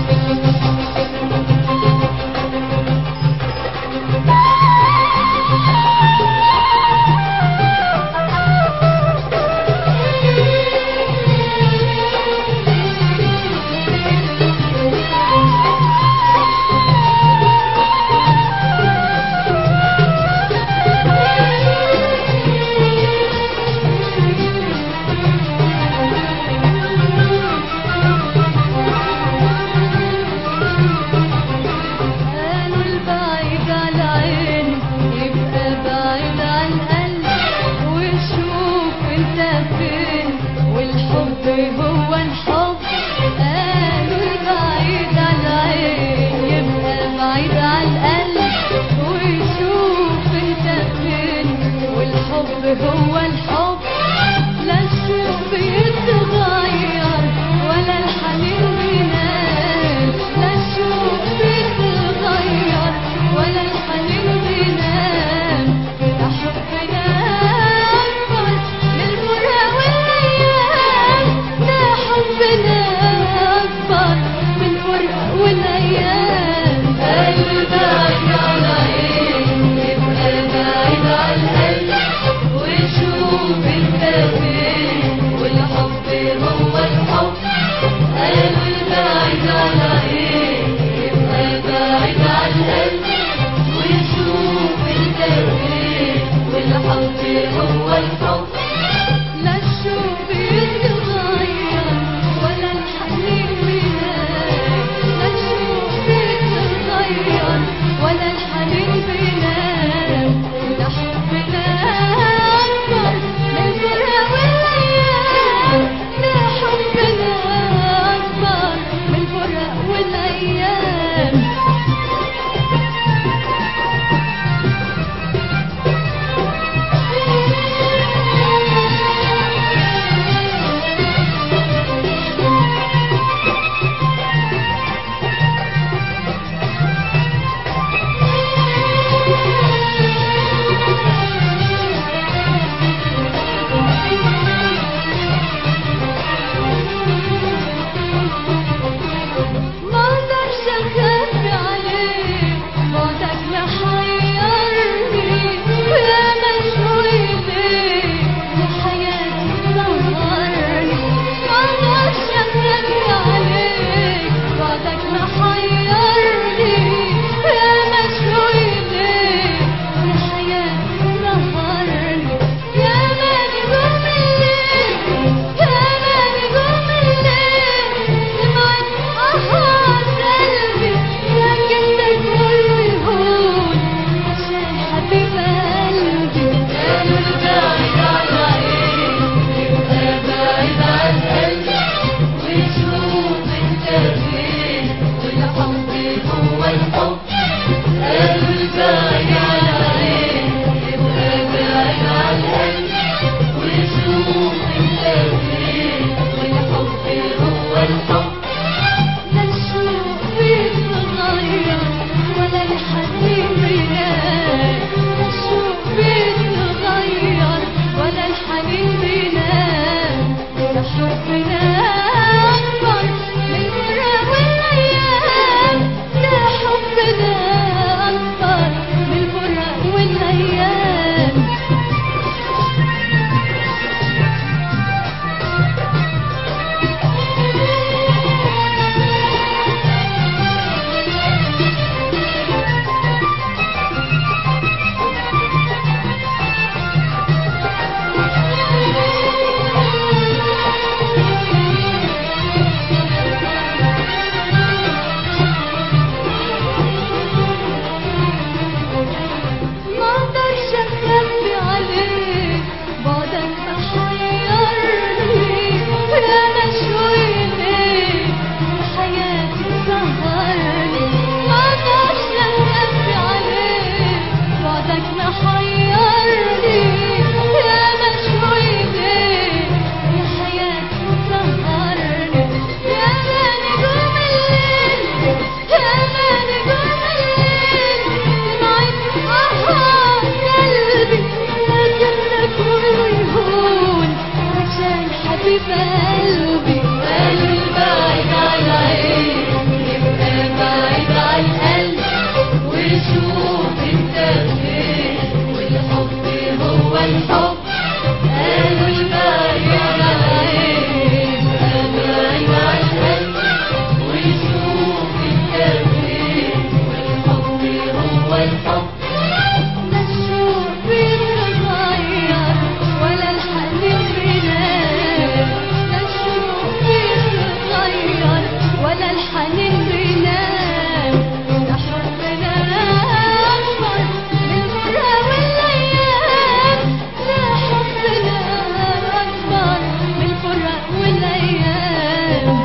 حبيب قلبي قلبي بعيد عن عيني يبقى بعيد عن قلبي وشوف انت فين والحب هو الحب قلبي بعيد عن عيني يبقى بعيد عن قلبي وشوف انت فين والحب هو الحب لا الشوق بيتغير ولا الحنين بينام لا الشوق بيتغير ولا الحنين بينام ده حبنا أكبر من المرة والأيام ده حبنا أكبر من الفرق والأيام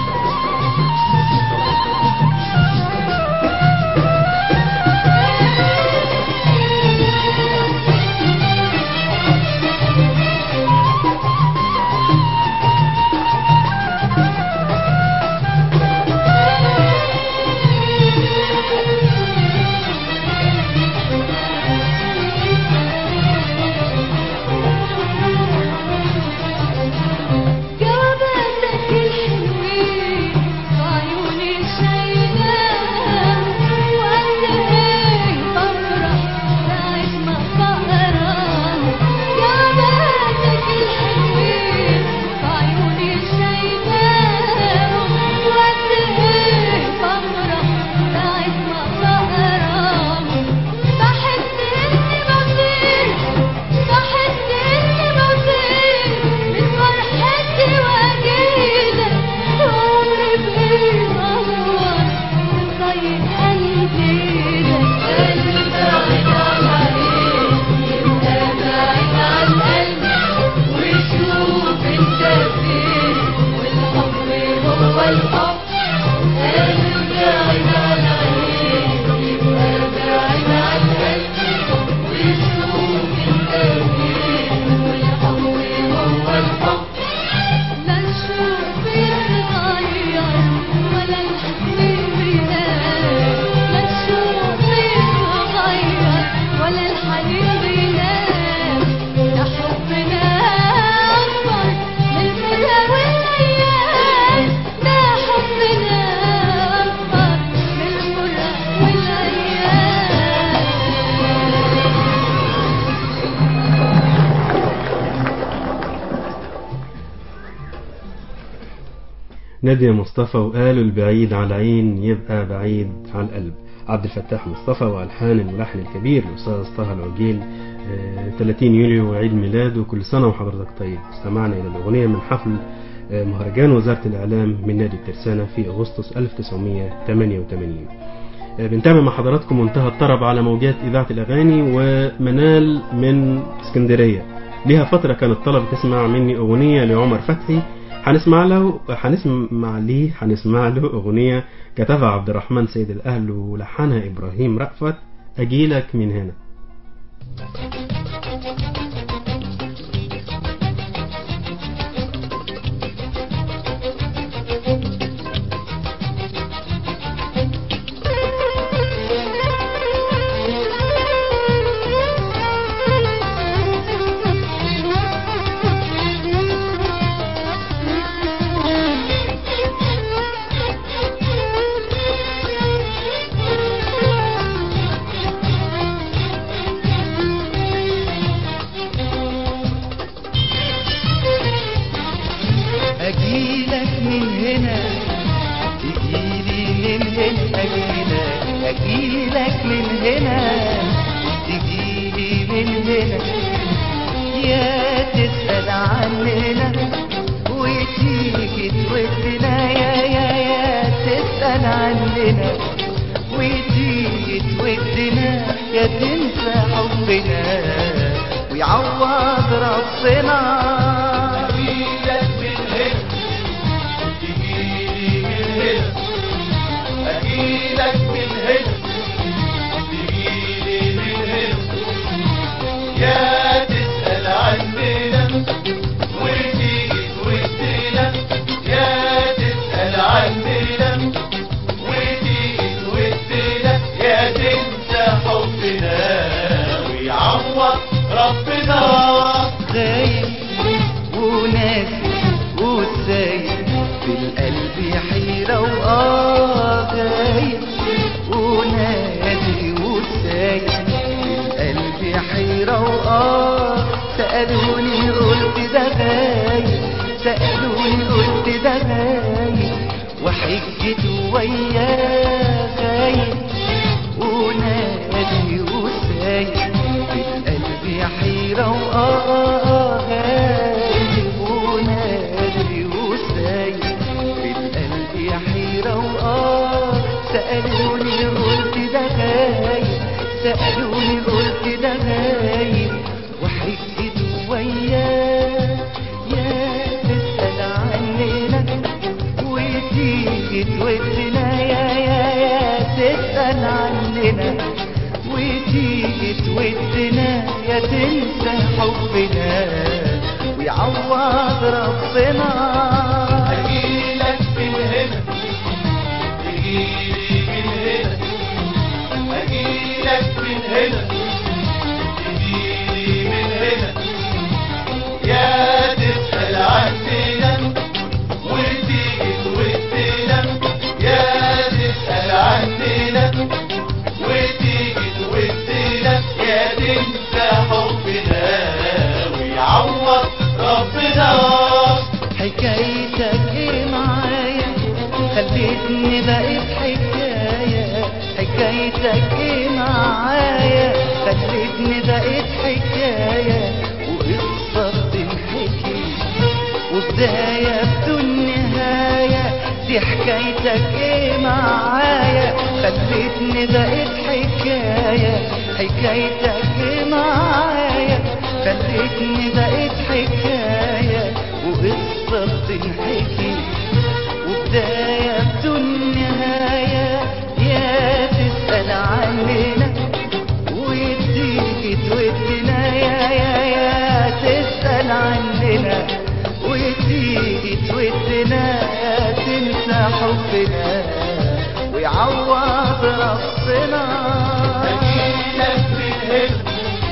جواباتك الحلوين بعيوني شايلاها وقد ايه بفرح ساعة ما بقراها جواباتك الحلوين بعيوني شايلاها وقد ايه بفرح ساعة ما بقراها بحس اني بطير بحس اني بطير من فرحتي واجيلك عمري بايه مهور طيب قلبي قلبي بعيد عن عيني يبقى بعيد عن قلبي وشوف انت فين والحب هو الحب قلبي بعيد عن عيني يبقى بعيد عن قلبي وشوف انت فين والحب هو الحب لا الشوق بيتغير ولا الحنين بينام لا الشوق بيتغير ولا الحنين بينام ده حبنا أكبر من المرة والأيام ده حبنا أكبر من المرة والأيام نادية مصطفى وقالوا البعيد على العين يبقى بعيد على القلب عبد الفتاح مصطفى والحان الملحن الكبير الاستاذ طه العجيل آه، 30 يوليو عيد ميلاده كل سنه وحضرتك طيب استمعنا الى الاغنيه من حفل آه، مهرجان وزاره الاعلام من نادي الترسانه في اغسطس 1988 آه، بنتابع مع حضراتكم منتهى الطرب على موجات اذاعه الاغاني ومنال من اسكندريه ليها فتره كانت طلب تسمع مني اغنيه لعمر فتحي هنسمع له هنسمع ليه هنسمع له اغنيه كتبها عبد الرحمن سيد الاهل ولحنها ابراهيم رأفت اجيلك من هنا اجيلك من هنا تجيلي من هنا اجيلك اجيلك من هنا تجيلي من هنا يا تسأل عننا وتيجي تودنا يا يا يا تسأل عننا وتيجي تودنا يا تنسى حبنا ويعوض ربنا أجيلك من هنا تجيلي من هنا أجيلك من هنا تجيلي من هنا يا تسأل عننا وتيجي تودنا يا تسأل عننا وتيجي تودنا يا تنسى حبنا ويعوض ربنا خايف وسايب في القلب حيرة وآه غايب ونادي وسايب في القلب حيرة وآه سألوني قلت ده غايب سألوني قلت ده غايب وحجت وياه غايب ونادي وسايب في القلب حيرة وآه غايب ونادي وسايب في القلب حيرة وآه سألوني قلت ده غايب سألوني قلت ده غايب وحجت وياه يا تسأل عننا وتيجي تودنا يا يا يا تسأل عننا وتيجي تودنا يا تنسى حبنا ويعوض ربنا أجيلك من هنا تجيلي من هنا أجيلك من هنا تجيلي من هنا يا تسأل عننا وتيجي تودنا يا تسأل عننا وتيجي تودنا يا تنسى حبنا ويعوض ربنا حكايتك ايه معايا خليتني بقيت حكاية حكايتك ايه معايا خليتني بقيت حكاية وقصة بتنحكي وبداية بدون نهاية دي حكايتك ايه معايا خليتني بقيت حكاية حكايتك ايه معايا خليتني بقيت حكاية وقصة بتنحكي وبداية بدون نهاية يا تسأل عننا وتيجي تودنا يا يا يا تسأل عننا وتيجي تودنا يا تنسى حبنا ويعوض ربنا أجيلك من هنا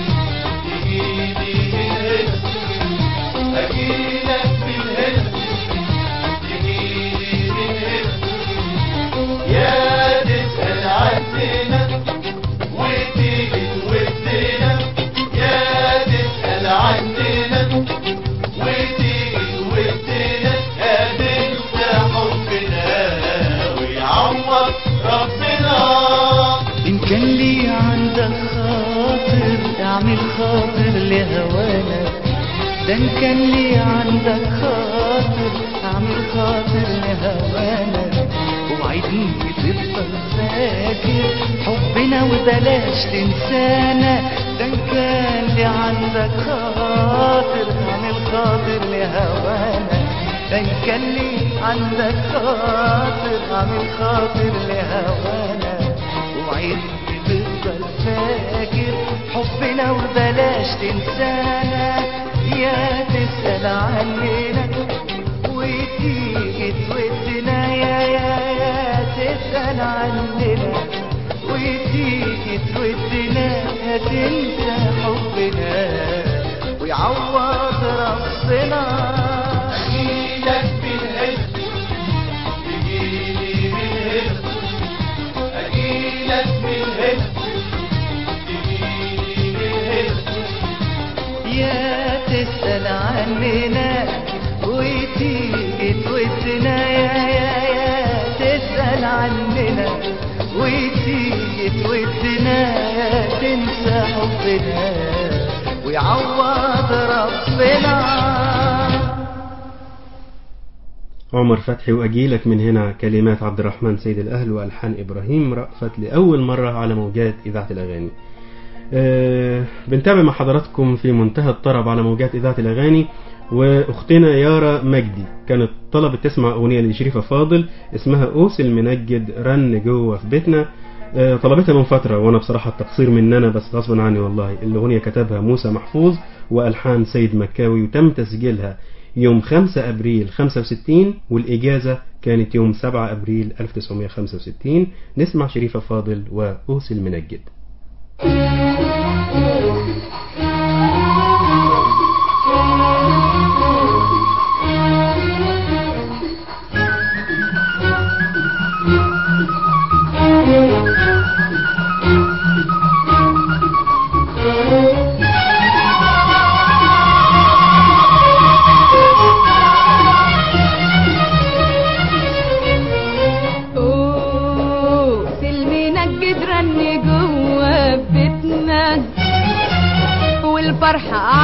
تجيلي من هنا أجيلك من هنا تجيلي من هنا يا تسأل عننا وتيجي تودنا يا تسأل عننا وتيجي تودنا يا تنسى حبنا ويعوض ربنا إن كان لي عندك خاطر اعمل خاطر لهوانا ده إن كان لي عندك خاطر اعمل خاطر لهوانا وعدني تفضل فاكر حبنا وبلاش تنسانا ده إن كان لي عندك خاطر اعمل خاطر لهوانا ده إن كان لي عندك خاطر اعمل خاطر لهوانا وعدني تفضل فاكر حبنا وبلاش تنسانا يا تسأل عننا وتيجي تودنا يا يا يا تسأل عننا وتيجي تودنا يا تنسى حبنا ويعوض ربنا أجيلك من هنا تجيلي من هنا أجيلك من هنا تجيلي من هنا يا تسأل عننا وتيجي تودنا يا يا يا تسأل عننا وتيجي تودنا يا تنسى حبنا ويعوض ربنا عمر فتحي وأجيلك من هنا كلمات عبد الرحمن سيد الأهل وألحان إبراهيم رأفت لأول مرة على موجات إذاعة الأغاني آه، بنتابع مع حضراتكم في منتهى الطرب على موجات إذاعة الأغاني وأختنا يارا مجدي كانت طلبت تسمع أغنية لشريفة فاضل اسمها أوس المنجد رن جوه في بيتنا آه، طلبتها من فترة وأنا بصراحة التقصير مننا بس غصبا عني والله الأغنية كتبها موسى محفوظ وألحان سيد مكاوي وتم تسجيلها يوم 5 أبريل 65 والإجازة كانت يوم 7 أبريل 1965 نسمع شريفة فاضل وأوس المنجد Thank you.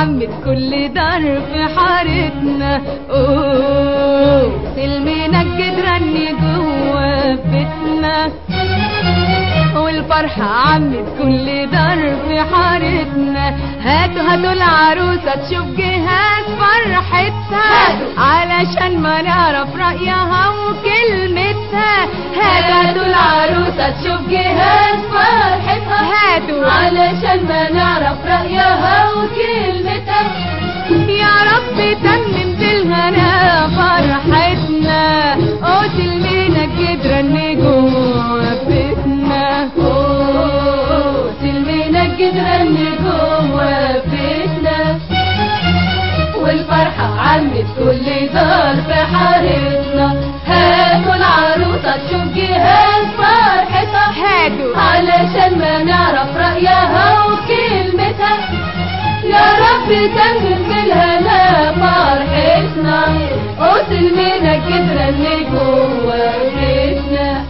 عمت كل دار في حارتنا اوه سلمينا الجدران جوه بيتنا والفرحة عمت كل دار في حارتنا هاتوا هاتوا العروسة تشوف جهاز فرحتها علشان ما نعرف رأيها وكلمتها هاتوا هاتوا العروسة تشوف جهاز فرحتها هاتوا علشان ما نعرف رأيها وكلمتها يا رب تمم بالهنا فرحتنا او سلمينا الجدران جوه بيتنا اوه سلمينا الجدران جوه بيتنا والفرحة عمت كل دار في حارتنا هاتوا العروسة تشوف جهاز فرحتها هاتوا علشان ما نعرف رأيها وكلمتها يا رب تمم بالهنا فرحتنا وسلمينا الجدرة اللي جوه بيتنا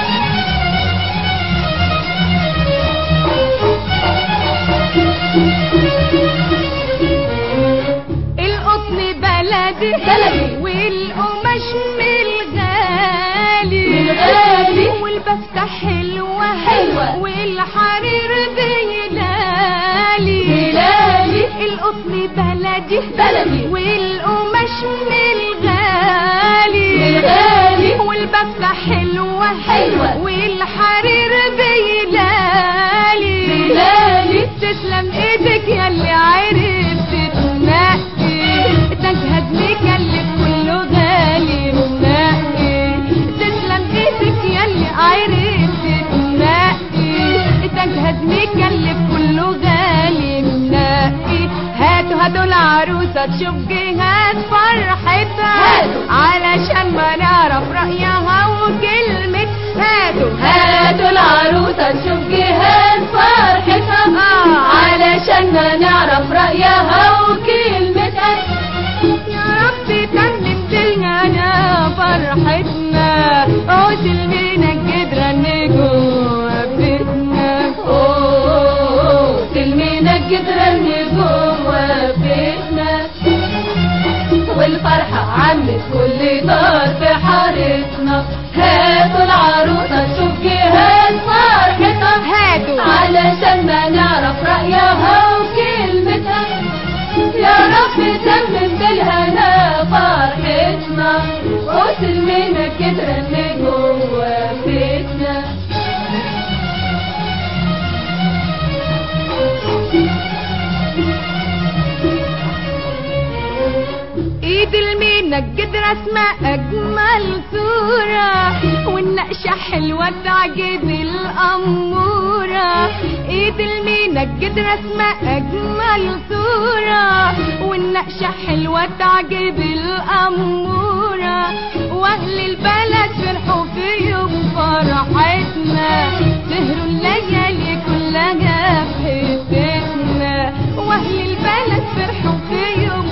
القطن بلدي بلدي والقماش من الغالي من الغالي والبفتة حلوة حلوة والحرير بيلالي بيلالي القطن بلدي بلدي والقماش من الغالي من الغالي والبفتة حلوة حلوة والحرير بيلالي بيلالي تسلم ايدك ياللي عرفت تنقي تجهد مكلف كله غالي منقي تسلم ايدك ياللي عرفت تنقي تجهد مكلف كله غالي منقي هاتوا هاتوا العروسة تشوف جهاز فرحتها علشان ما نعرف رأيها وكلمة هاتوا هاتوا العروسة تشوف جهاز فرحتها علشان ما نعرف رأيها وكلمتها يا رب تمم بالهنا فرحتنا او سلمينا الجدران جوه بيتنا اوه سلمينا الجدران جوه بيتنا والفرحة عمت كل دار في حارتنا هاتوا العروسة تشوف جهاز فرحتها هاتوا علشان ما نعرف رأيها وكلمتها يا رب تمم بالهنا فرحتنا وسلمينا الكترة اللي جوه بيتنا ايد المينا الجدرة اسمها اجمل صورة والنقشة حلوة تعجب الامورة ايد المينا الجدرة اسمها اجمل صورة والنقشة حلوة تعجب الامورة واهل البلد فرحوا في يوم فرحتنا سهروا الليالي كلها في حتتنا واهل البلد فرحوا في يوم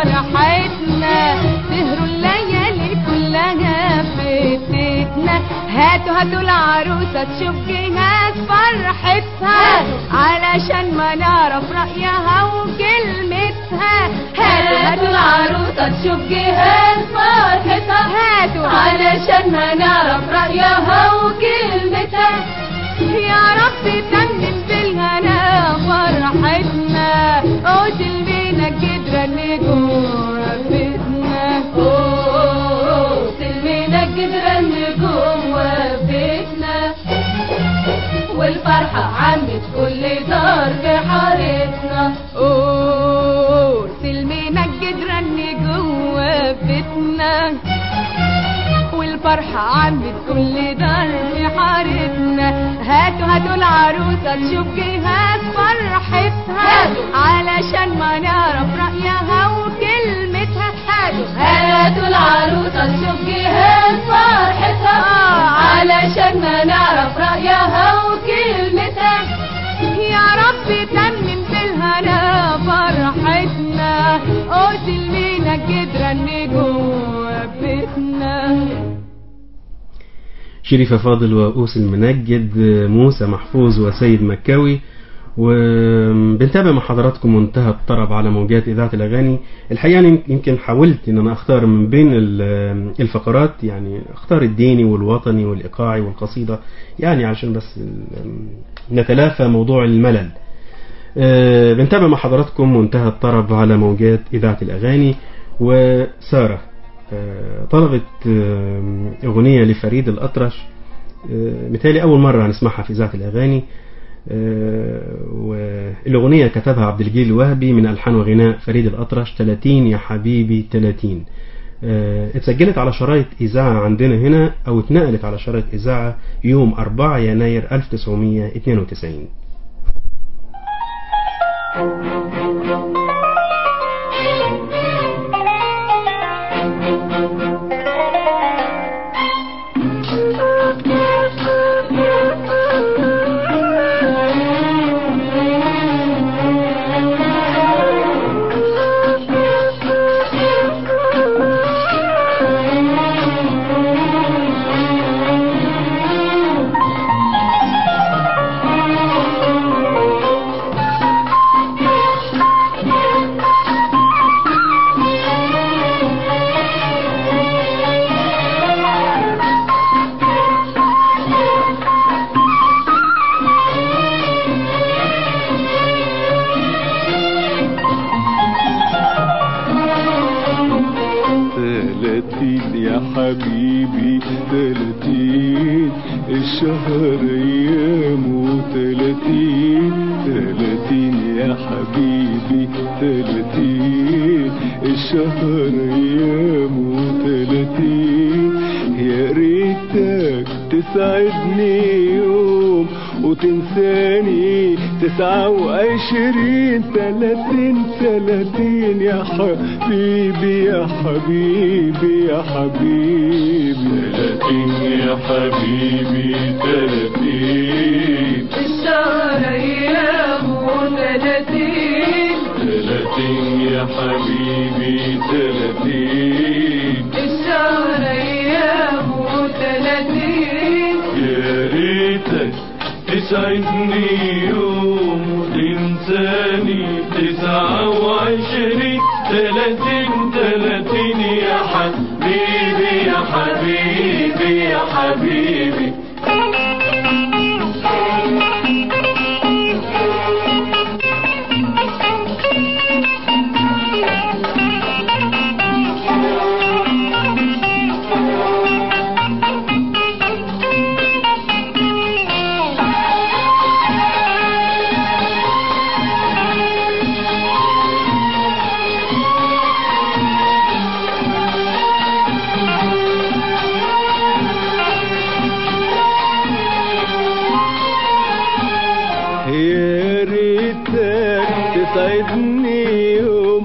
فرحتنا سهروا الليالي كلها في بيتنا هاتوا هاتوا العروسة تشوف جهاز فرحتها علشان ما نعرف رأيها وكلمتها هاتوا هاتوا العروسة تشوف جهاز فرحتها هاتوا علشان ما نعرف رأيها وكلمتها يا رب تمم بالهنا فرحتنا وسلمينا الجدرة اللي جوه بيتنا اوه سلمينا الجدرة اللي جوه بيتنا والفرحة عمت كل دار في حارتنا اوه سلمينا الجدرة اللي جوه بيتنا والفرحة عمت كل دار في حارتنا هاتوا هاتوا العروسة تشوف جهاز فرحتها علشان ما نعرف رأيها وكلمتها هاتوا هاتوا العروسة تشوف جهاز فرحتها علشان ما نعرف رأيها وكلمتها يا رب تمم بالهنا فرحتنا وسلمينا الجدران جوه بيتنا شريف فاضل وأوس المنجد موسى محفوظ وسيد مكاوي وبنتابع مع حضراتكم منتهى الطرب على موجات إذاعة الأغاني الحقيقة أنا يمكن حاولت إن أنا أختار من بين ال- الفقرات يعني أختار الديني والوطني والإيقاعي والقصيدة يعني عشان بس ال- نتلافى موضوع الملل آه، بنتابع مع حضراتكم منتهى الطرب على موجات إذاعة الأغاني وسارة آه، طلبت آه، أغنية لفريد الأطرش آه، متهيألي أول مرة هنسمعها في إذاعة الأغاني آه، والأغنية كتبها عبد الجليل الوهبي من ألحان وغناء فريد الأطرش 30 يا حبيبي 30 آه، اتسجلت على شرايط إذاعة عندنا هنا أو اتنقلت على شرايط إذاعة يوم 4 يناير 1992 ثلاثين يا حبيبي ثلاثين الشهر ايامه ثلاثين ثلاثين يا حبيبي ثلاثين الشهر ايامه ثلاثين يا ريتك تسعدني يوم وتنساني تسعة وعشرين ثلاثين ثلاثين يا حبيبي يا حبيبي يا حبيبي ثلاثين يا حبيبي ثلاثين الشهر أيامه ثلاثين ثلاثين يا حبيبي ثلاثين الشهر أيامه ثلاثين يا ريتك تسعدني يوم وتنساني تسعة وعشرين ثلاثين ثلاثين يا حبيبي يا حبيبي يا حبيبي يا ريتك تسعدني يوم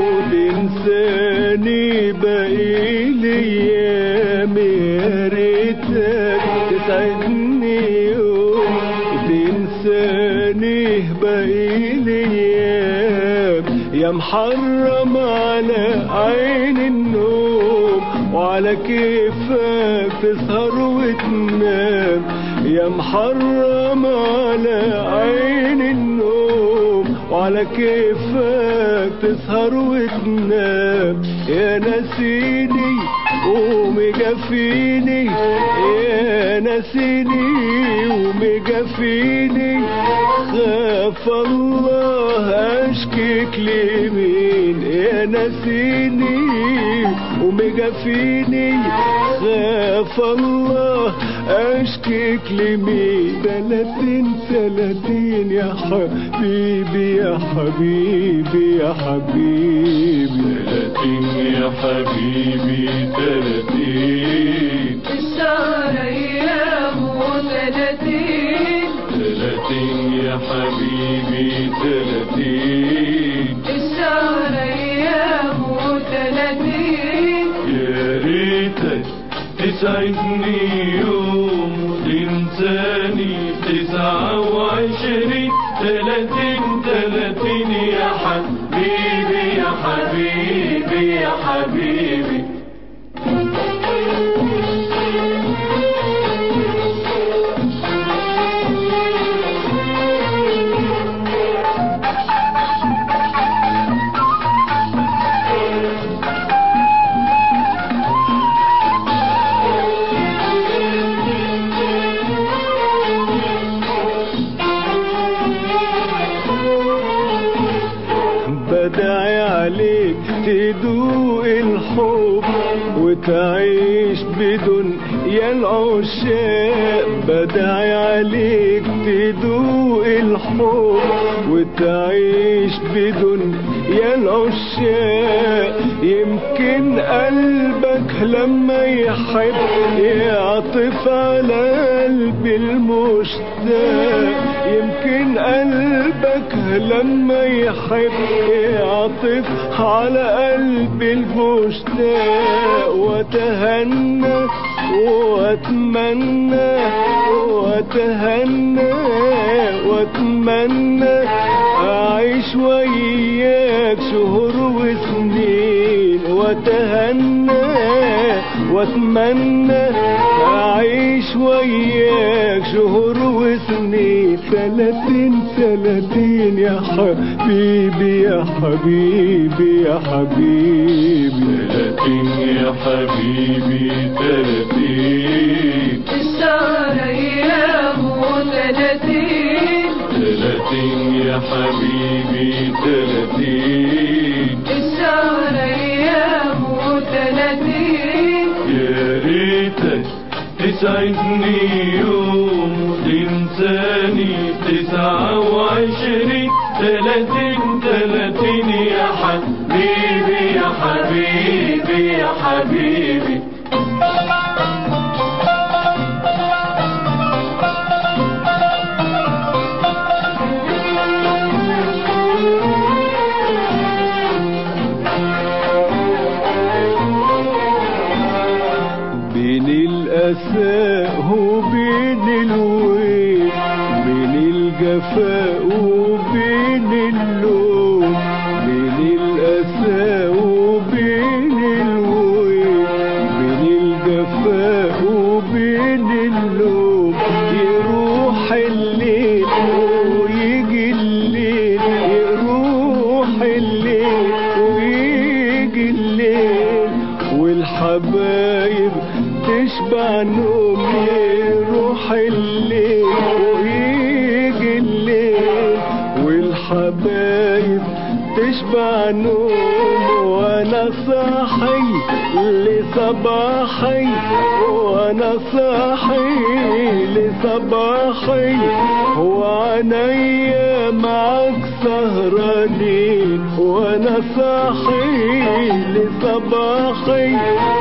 وتنساني باقي الايام يا ريتك تسعدني يوم وتنساني باقي الايام يا محرم على عين النوم وعلى كيفك تسهر وتنام يا محرم على عين النوم وعلى كيفك تسهر وتنام يا نسيني ومجفيني يا نسيني ومجفيني خاف الله اشكيك لمين يا نسيني ومجفيني خاف الله اشكيك لمين تلاتين تلاتين يا حبيبي يا حبيبي يا حبيبي تلاتين يا حبيبي تلاتين الشهر أيامه ثلاثين تلاتين يا حبيبي تلاتين الشهر أيامه ثلاثين يا ريتك تسعدني يوم وتنساني تسعة وعشرين تلاتين تلاتين يا حبيبي يا حبيبي يا حبيبي وتعيش بدون يا العشاق بدعي عليك تدوق الحب وتعيش بدون يا العشاق يمكن قلبك لما يحب يعطف على قلب المشتاق يمكن قلبك لما يحب يعطف على قلب المشتاق وتهنى واتمنى واتهنى واتمنى اعيش وياك شهور وسنين واتهنى واتمنى اعيش وياك شهور وسنين ثلاثين ثلاثين يا حبيبي يا حبيبي يا حبيبي ثلاثين يا حبيبي ثلاثين الشهر أيامه ثلاثين ثلاثين يا حبيبي ثلاثين الشهر أيامه ثلاثين يا ريتك تسعدني يوم وتنساني تسعة وعشرين ثلاثين ثلاثين يا حبيبي يا حبيبي يا حبيبي بين الأساء وبين الويل بين الجفاء وبين اللوم بين الأساء وبين الويل بين الجفاء وبين اللوم يروح الليل ويجي الليل يروح الليل ويجي الليل والحبايب تشبع نوم يروح الليل ويجي الليل والحبايب تشبع نوم وانا صاحي لصباحي وانا صاحي لصباحي وعينيا معاك سهرانين وانا صاحي لصباحي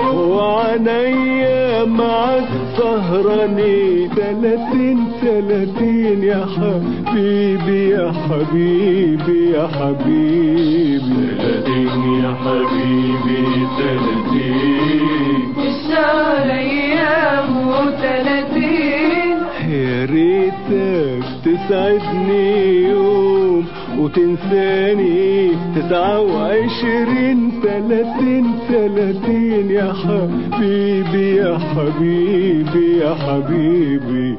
وعينيا معاك سهرانين ثلاثين ثلاثين يا حبيبي يا حبيبي يا حبيبي ثلاثين يا حبيبي ثلاثين الشهر أيامه ثلاثين يا ريتك تسعدني يوم وتنساني تسعة وعشرين ثلاثين ثلاثين يا حبيبي يا حبيبي يا حبيبي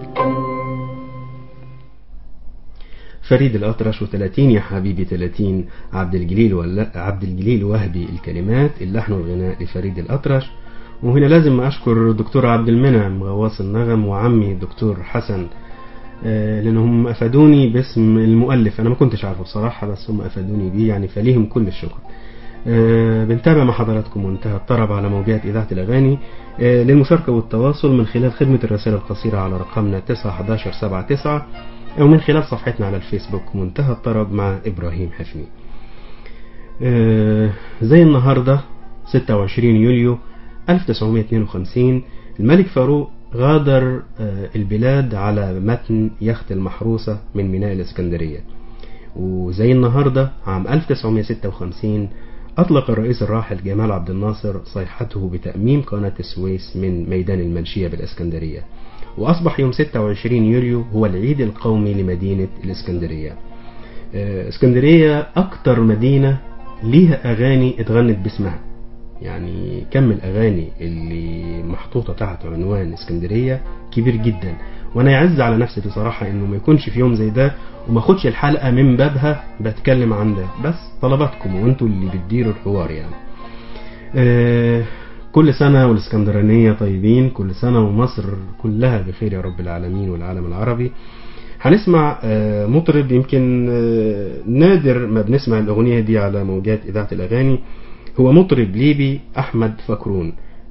فريد الأطرش و30 يا حبيبي 30 عبد الجليل ولا عبد الجليل وهبي الكلمات اللحن والغناء لفريد الأطرش وهنا لازم أشكر الدكتور عبد المنعم غواص النغم وعمي الدكتور حسن آه، لأنهم أفادوني باسم المؤلف أنا ما كنتش عارفه بصراحة بس هم أفادوني بيه يعني فليهم كل الشكر آه، بنتابع مع حضراتكم منتهى الطرب على موجات إذاعة الأغاني آه، للمشاركة والتواصل من خلال خدمة الرسائل القصيرة على رقمنا 91179 أو من خلال صفحتنا على الفيسبوك منتهى الطرب مع إبراهيم حفني آه، زي النهاردة 26 يوليو 1952 الملك فاروق غادر آه، البلاد على متن يخت المحروسة من ميناء الإسكندرية وزي النهاردة عام 1956 أطلق الرئيس الراحل جمال عبد الناصر صيحته بتأميم قناة السويس من ميدان المنشية بالإسكندرية وأصبح يوم 26 يوليو هو العيد القومي لمدينة الإسكندرية آه، اسكندرية أكتر مدينة ليها أغاني اتغنت باسمها يعني كم الأغاني اللي محطوطة تحت عنوان اسكندرية كبير جدا وأنا يعز على نفسي بصراحة إنه ما يكونش في يوم زي ده وما اخدش الحلقة من بابها بتكلم عن ده بس طلباتكم وانتوا اللي بتديروا الحوار يعني آه، كل سنة والاسكندرانية طيبين كل سنة ومصر كلها بخير يا رب العالمين والعالم العربي هنسمع آه، مطرب يمكن آه، نادر ما بنسمع الأغنية دي على موجات إذاعة الأغاني هو مطرب ليبي أحمد فكرون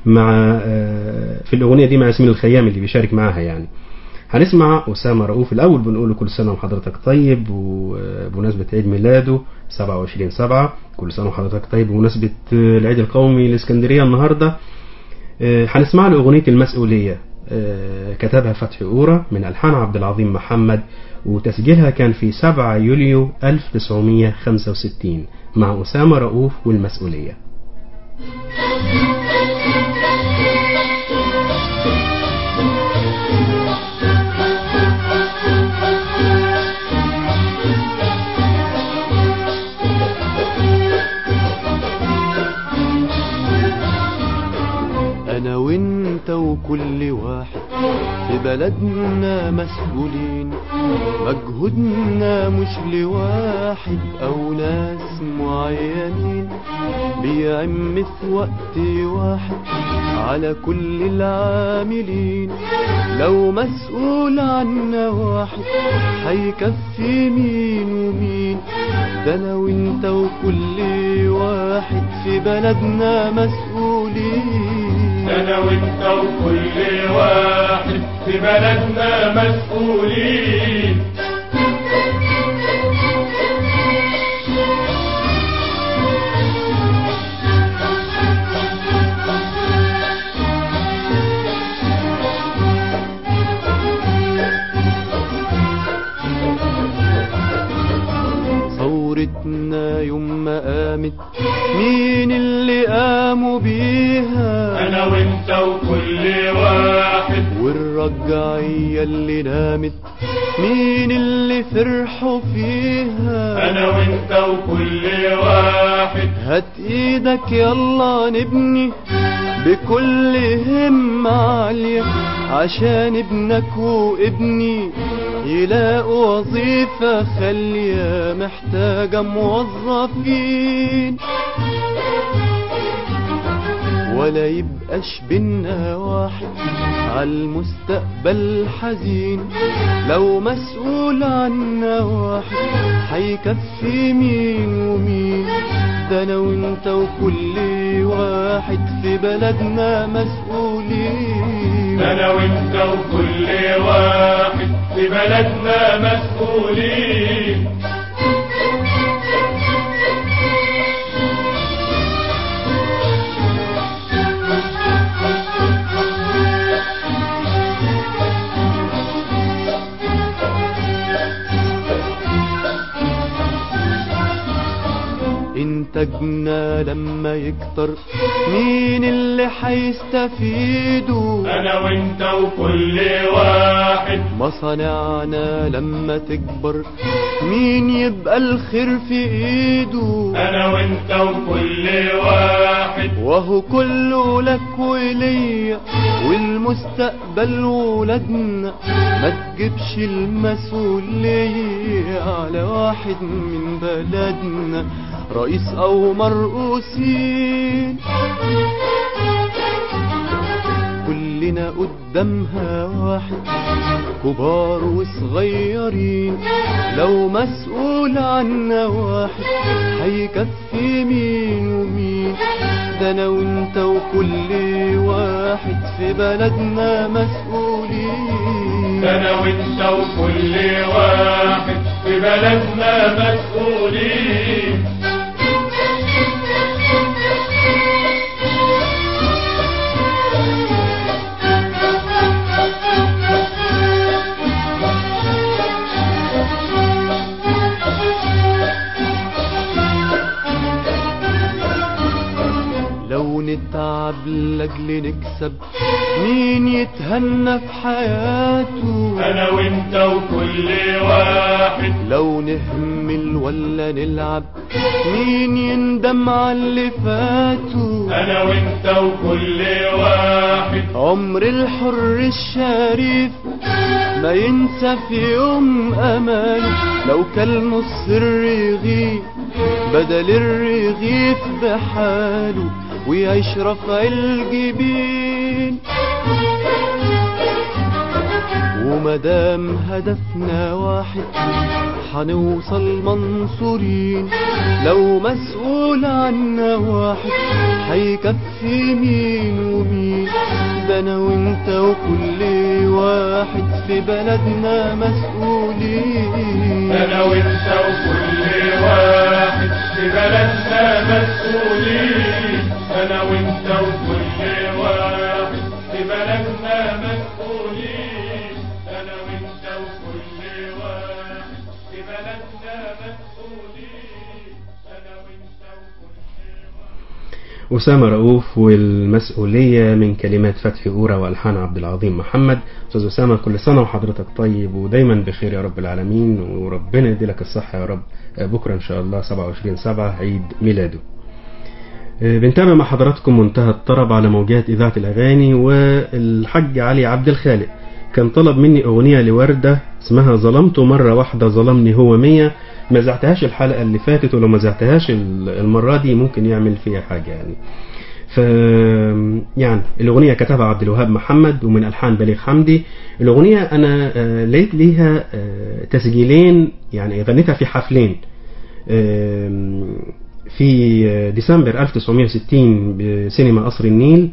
مع آه، في الأغنية دي مع ياسمين الخيام اللي بيشارك معاها يعني هنسمع أسامة رؤوف الأول بنقول له كل سنة وحضرتك طيب وبمناسبة عيد ميلاده 27 7 كل سنة وحضرتك طيب بمناسبة آه، العيد القومي الإسكندرية النهاردة آه، هنسمع له أغنية المسؤولية آه، كتبها فتحي أورا من ألحان عبد العظيم محمد وتسجيلها كان في 7 يوليو 1965 مع أسامة رؤوف والمسؤولية انا وانت وكل واحد في بلدنا مسؤولين مجهودنا مش لواحد او ناس معينين بيعم في وقت واحد على كل العاملين لو مسؤول عنا واحد هيكفي مين ومين ده انا وانت وكل واحد في بلدنا مسؤولين انا وانت وكل واحد في بلدنا مسؤولين ثورتنا يوم ما قامت مين اللي قاموا بيها انا وانت وكل واحد والرجعية اللي نامت مين اللي فرحوا فيها انا وانت وكل واحد هات ايدك يلا نبني بكل همة عالية عشان ابنك وابني يلاقوا وظيفة خالية محتاجة موظفين ولا يبقاش بينا واحد عالمستقبل حزين لو مسؤول عنا واحد هيكفي مين ومين ده انا وانت وكل واحد في بلدنا مسؤولين انا وانت وكل واحد في بلدنا مسؤولين انتاجنا لما يكتر مين اللي هيستفيدوا انا وانت وكل واحد مصانعنا لما تكبر مين يبقى الخير في ايده انا وانت وكل واحد وهو كله لك وليا والمستقبل ولادنا ما تجيبش المسؤولية على واحد من بلدنا رئيس او مرؤوسين كلنا قدامها واحد كبار وصغيرين لو مسؤول عنا واحد هيكفي مين ومين ده انا وانت وكل واحد في بلدنا مسؤولين انا وانت وكل واحد في بلدنا مسؤولين لو نتعب لاجل نكسب مين يتهنى في حياته انا وانت وكل واحد لو نهمل ولا نلعب مين يندم على اللي فاته انا وانت وكل واحد عمر الحر الشريف ما ينسى في يوم اماله لو كان نص الرغيف بدل الرغيف بحاله ويعيش رفع الجبين وما ومدام هدفنا واحد حنوصل منصورين لو مسؤول عنا واحد هيكفي مين ومين ده انا وانت وكل واحد في بلدنا مسؤولين انا وانت وكل واحد في بلدنا مسؤولين انا وانت وكل واحد في بلدنا مسؤولين انا وانت وكل واحد في بلدنا مسؤولين انا وانت وكل واحد أسامة رؤوف والمسؤولية من كلمات فتحي أورا وألحان عبد العظيم محمد أستاذ أسامة كل سنة وحضرتك طيب ودايما بخير يا رب العالمين وربنا يديلك الصحة يا رب بكرة إن شاء الله 27 سبعة عيد ميلاده بنتابع مع حضراتكم منتهى الطرب على موجات إذاعة الأغاني والحج علي عبد الخالق كان طلب مني أغنية لوردة اسمها ظلمت مرة واحدة ظلمني هو مية ما زعتهاش الحلقة اللي فاتت ولو ما زعتهاش المرة دي ممكن يعمل فيها حاجة يعني ف يعني الأغنية كتبها عبد الوهاب محمد ومن ألحان بليغ حمدي الأغنية أنا آه، لقيت ليها آه، تسجيلين يعني غنيتها في حفلين آم، في ديسمبر 1960 بسينما قصر النيل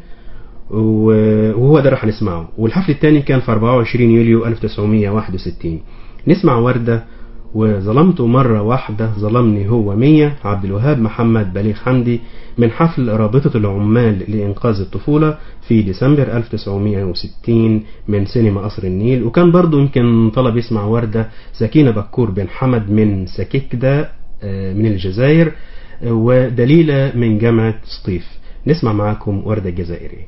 و- وهو ده راح نسمعه والحفل الثاني كان في 24 يوليو 1961 نسمع وردة وظلمته مرة واحدة ظلمني هو مية عبد الوهاب محمد بليغ حمدي من حفل رابطة العمال لإنقاذ الطفولة في ديسمبر 1960 من سينما قصر النيل وكان برضو يمكن طلب يسمع وردة سكينة بكور بن حمد من سكيكدا آه، من الجزائر آه، ودليلة من جامعة سطيف نسمع معاكم وردة الجزائرية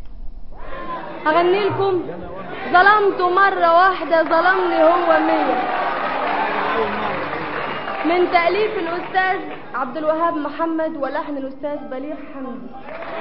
هغني لكم ظلمته مرة واحدة ظلمني هو مية من تأليف الأستاذ عبد الوهاب محمد ولحن الأستاذ بليغ حمدي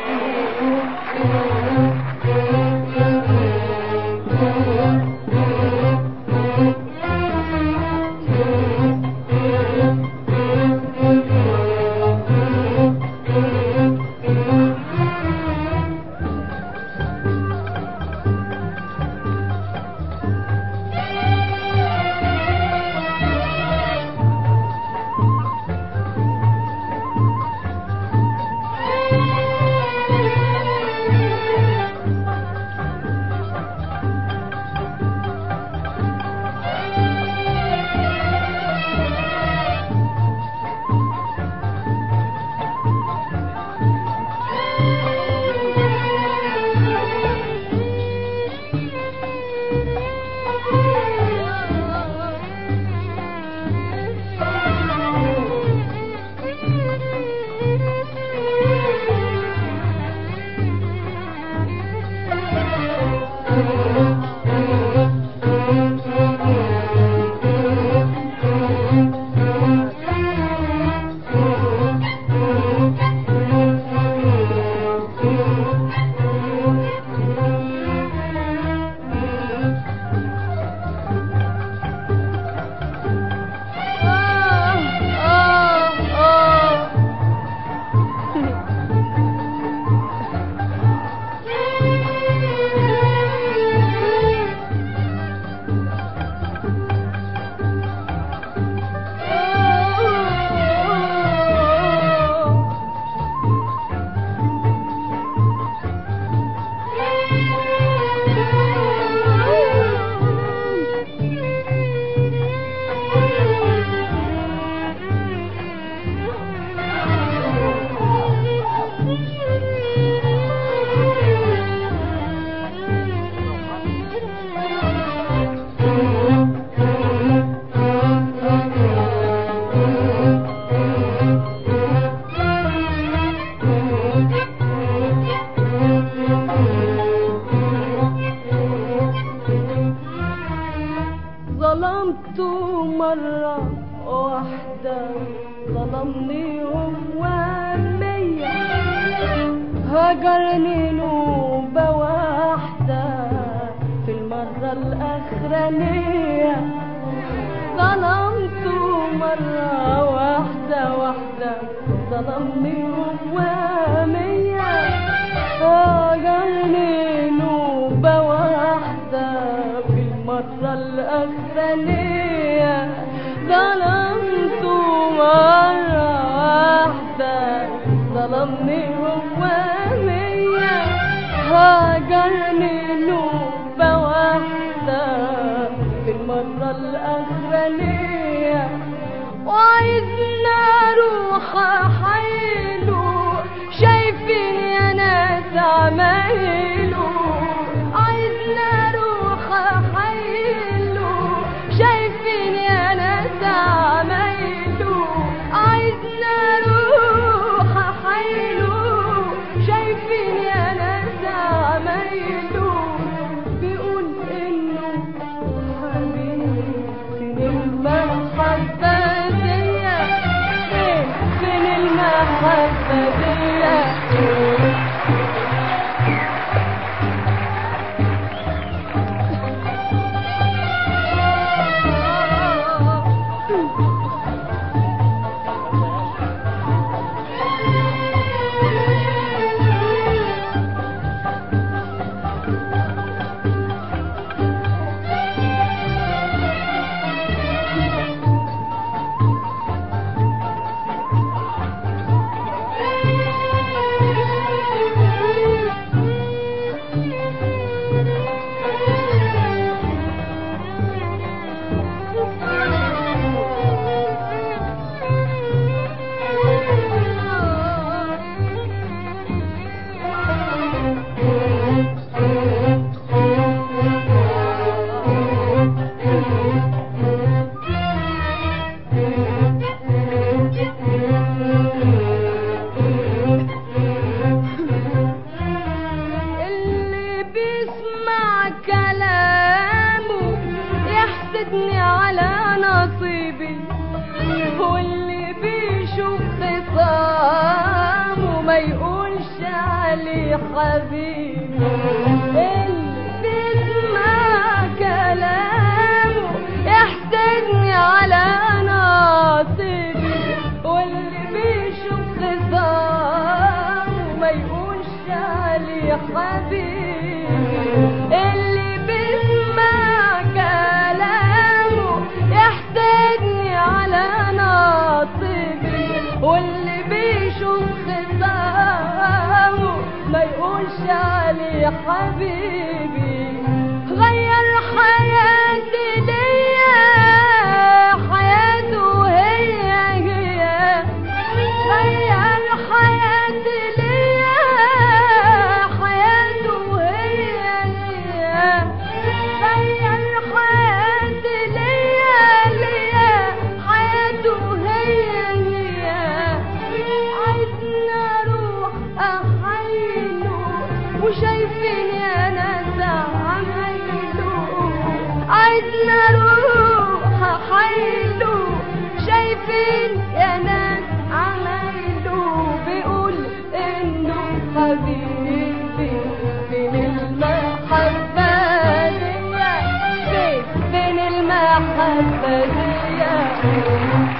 ظلمته مرة واحدة ظلمني هو مية هجرني نوبة واحدة في المرة الأخرانية ظلمته مرة واحدة واحدة ظلمني هو مية هجرني نوبة واحدة في المرة المرة الأخرانية ظلمت مرة واحدة ظلمني هو مية هاجرني نوبة واحدة في المرة الأخرانية وعايزنا اروح احيله شايفين يا ناس عمايله عايزنا اروح احيله شايفين يا ناس عمايله عايزنا اروح احيله شايفين يا ناس عمايله بيقول انه حبيبي فين المحبة دي فين فين المحبة دي اللي بيسمع كلامه يحسدني على نصيبي واللي بيشوف خصامه ما يقولش عليه حبيبي اللي بيسمع كلامه يحسدني على نصيبي واللي بيشوف خصامه ما يقولش عليه حبيبي اللي بيسمع كلامه يحسدني على نصيبي واللي بيشوف خصامه ما يقولش عليه حبيبي غير حياتي ليا حياته هي هي غير حياتي ليا حياته هي هي غير حياتي ليا ليا حياته هي هي عايزني اروح احيله وشايفين يا ناس عمايله عايزني اروح احيله شايفين يا ناس عمايله بيقول انه حبيبي فين المحبة دي فين فين المحبة دي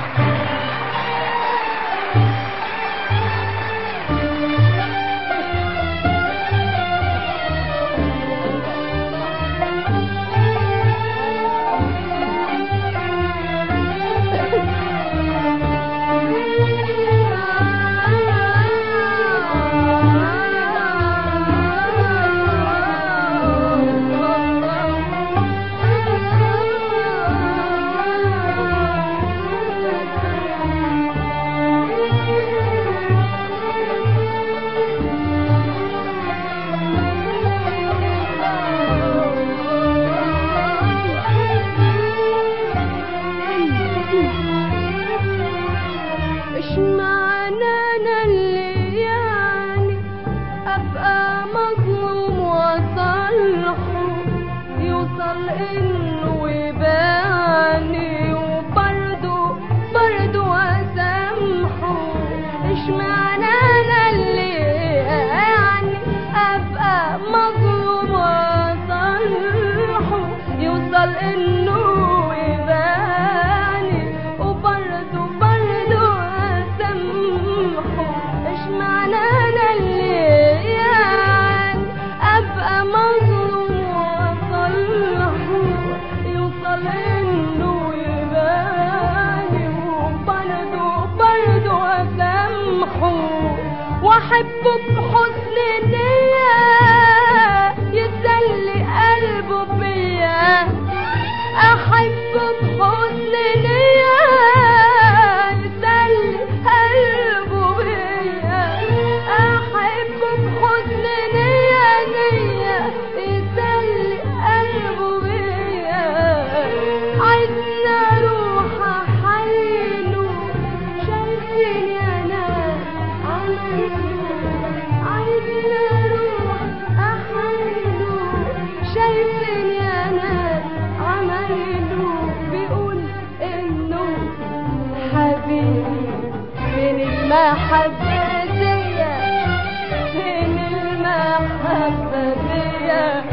اشمعنى انا اللي يعني ابقى مظلوم واصلحه يوصل انه يباني وبرضه برضه اسامحه اشمعنى انا اللي يعني ابقى مظلوم واصلحه يوصل انه يباني وبرضه برضه اسامحه اشمعنى انا اللي يعني ابقى مظلوم واصلحه المحبة دي فين المحبة دي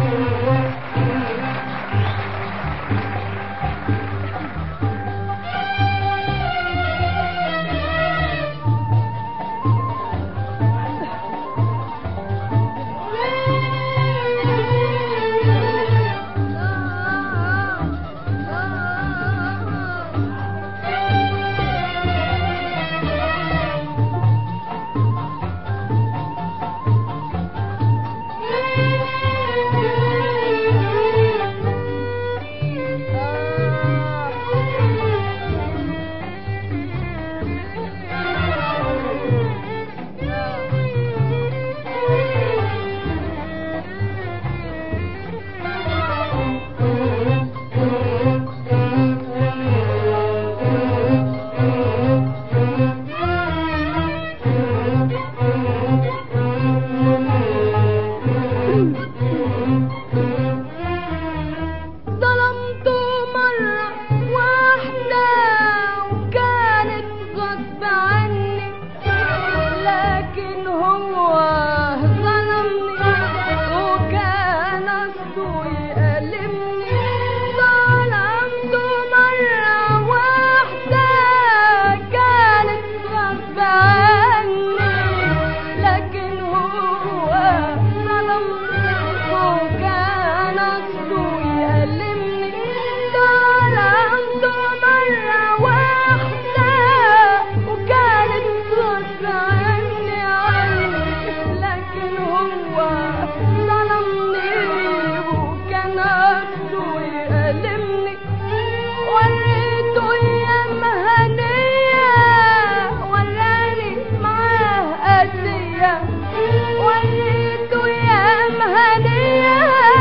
ظلمت مرة واحدة وكانت غصب عني لكن هو ظلمني وكان قصده يألمني ظلمت مرة واحدة كانت غصب عني لكن هو ظلمني وكان قصده يألمني ظلمت مرة واحدة وكانت غصب عني عني لكن هو ظلمني وكان قصده يألمني وريته أيام هنية وراني معاه قاسية وريته أيام هنية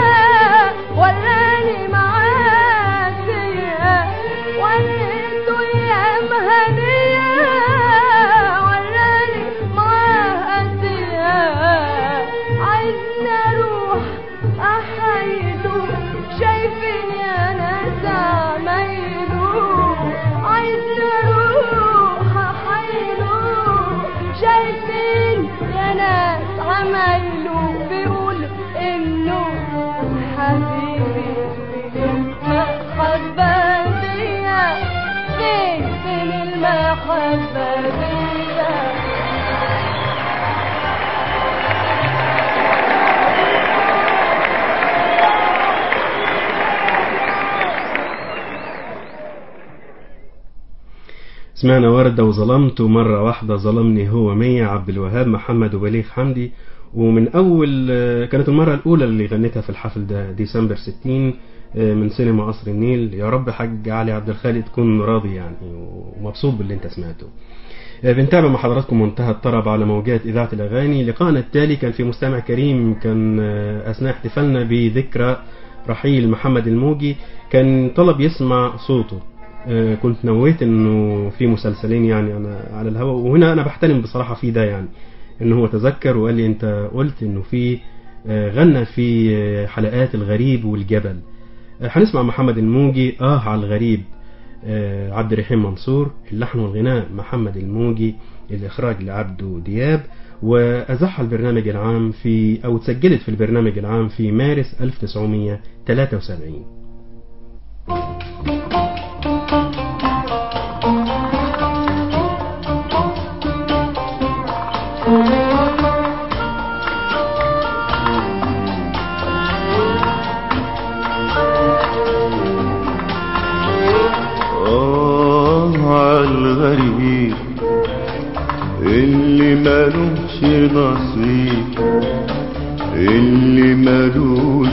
وراني معاه قاسية وريته أيام هنية وراني معاه قاسية عايزني أروح أحايله شايفيني أنا زعمايله عايزني أروح أحايله شايفين يا ناس عمايله بيقول إنه حبيبي المحبة دي فين فين المحبة دي سمعنا وردة وظلمت مرة واحدة ظلمني هو مية عبد الوهاب محمد وبليغ حمدي ومن أول كانت المرة الأولى اللي غنيتها في الحفل ده ديسمبر 60 من سينما قصر النيل يا رب حاج علي عبد الخالق تكون راضي يعني ومبسوط باللي انت سمعته بنتابع مع حضراتكم منتهى الطرب على موجات إذاعة الأغاني لقاءنا التالي كان في مستمع كريم كان أثناء احتفالنا بذكرى رحيل محمد الموجي كان طلب يسمع صوته آه، كنت نويت انه في مسلسلين يعني انا على الهواء وهنا انا بحترم بصراحه في ده يعني انه هو تذكر وقال لي انت قلت انه في آه، غنى في آه، حلقات الغريب والجبل آه، هنسمع محمد الموجي اه على الغريب آه، عبد الرحيم منصور اللحن والغناء محمد الموجي الاخراج لعبده دياب وأزحها البرنامج العام في أو تسجلت في البرنامج العام في مارس 1973 آه عالغريب اللي مالوش نصيب اللي مالوش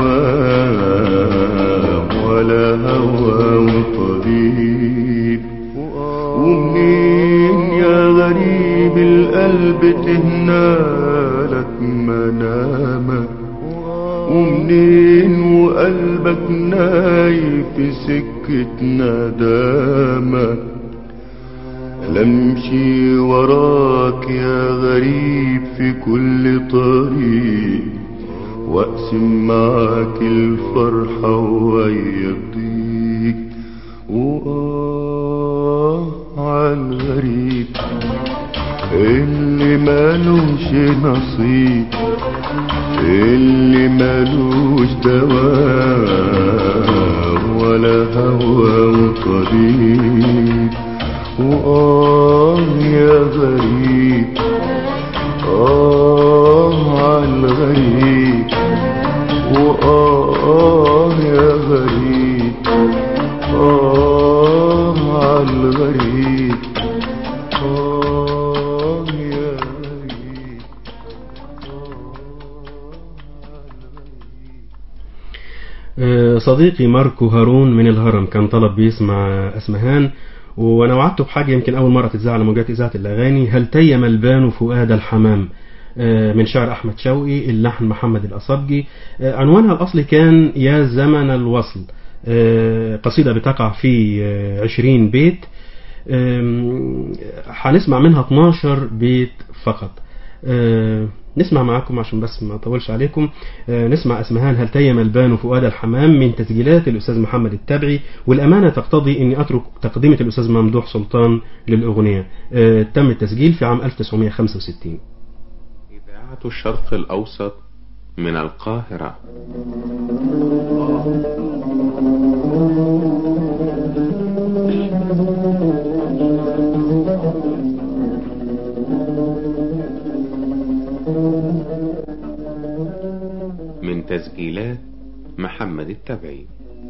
دوام ولا هوى وطبيب ومنين يا غريب القلب تهنالك منامك ومنين وقلبك نايم في سكة ندامك لمشي وراك يا غريب في كل طريق واقسم معاك الفرحة ويا الضيق وآه عالغريب نصيب اللي ملوش دواء ولا هوى وطبيب وآه يا غريب آه عالغريب وآه يا غريب آه عالغريب آه يا غريب آه، صديقي ماركو هارون من الهرم كان طلب بيسمع اسمهان وانا وعدته بحاجه يمكن اول مره تتذاع على موجات اذاعه الاغاني هل تيم البان فؤاد الحمام آه، من شعر احمد شوقي اللحن محمد الاصبجي آه، عنوانها الاصلي كان يا زمن الوصل آه، قصيده بتقع في آه، 20 بيت آم، هنسمع منها 12 بيت فقط آه، نسمع معاكم عشان بس ما اطولش عليكم آه، نسمع اسمهان هل تيم البان فؤاد الحمام من تسجيلات الاستاذ محمد التبعي والامانه تقتضي اني اترك تقدمه الاستاذ ممدوح سلطان للاغنيه آه، تم التسجيل في عام 1965 إذاعة الشرق الأوسط من القاهرة من تسجيلات محمد التبعي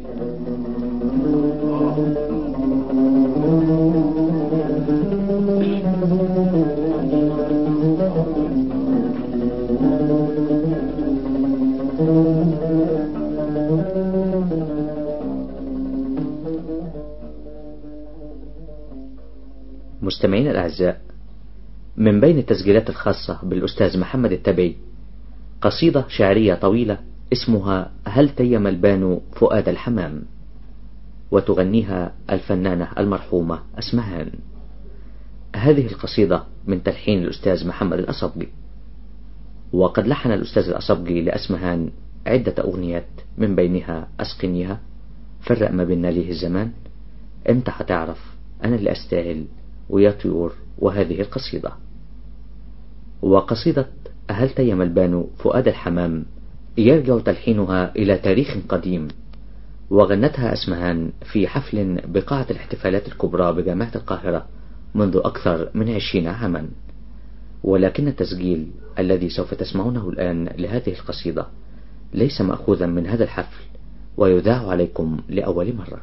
مستمعينا الأعزاء من بين التسجيلات الخاصة بالأستاذ محمد التبعي قصيدة شعرية طويلة اسمها هل تيم البان فؤاد الحمام وتغنيها الفنانة المرحومة أسمهان هذه القصيدة من تلحين الأستاذ محمد الأصبجي وقد لحن الأستاذ الأصبجي لأسمهان عدة أغنيات من بينها أسقنيها فرق ما بيننا ليه الزمان امتى هتعرف أنا اللي أستاهل ويا طيور وهذه القصيدة وقصيدة هل تيم البان فؤاد الحمام يرجع تلحينها إلى تاريخ قديم وغنتها أسمهان في حفل بقاعة الاحتفالات الكبرى بجامعة القاهرة منذ أكثر من عشرين عاما ولكن التسجيل الذي سوف تسمعونه الآن لهذه القصيدة ليس مأخوذا من هذا الحفل ويذاع عليكم لأول مرة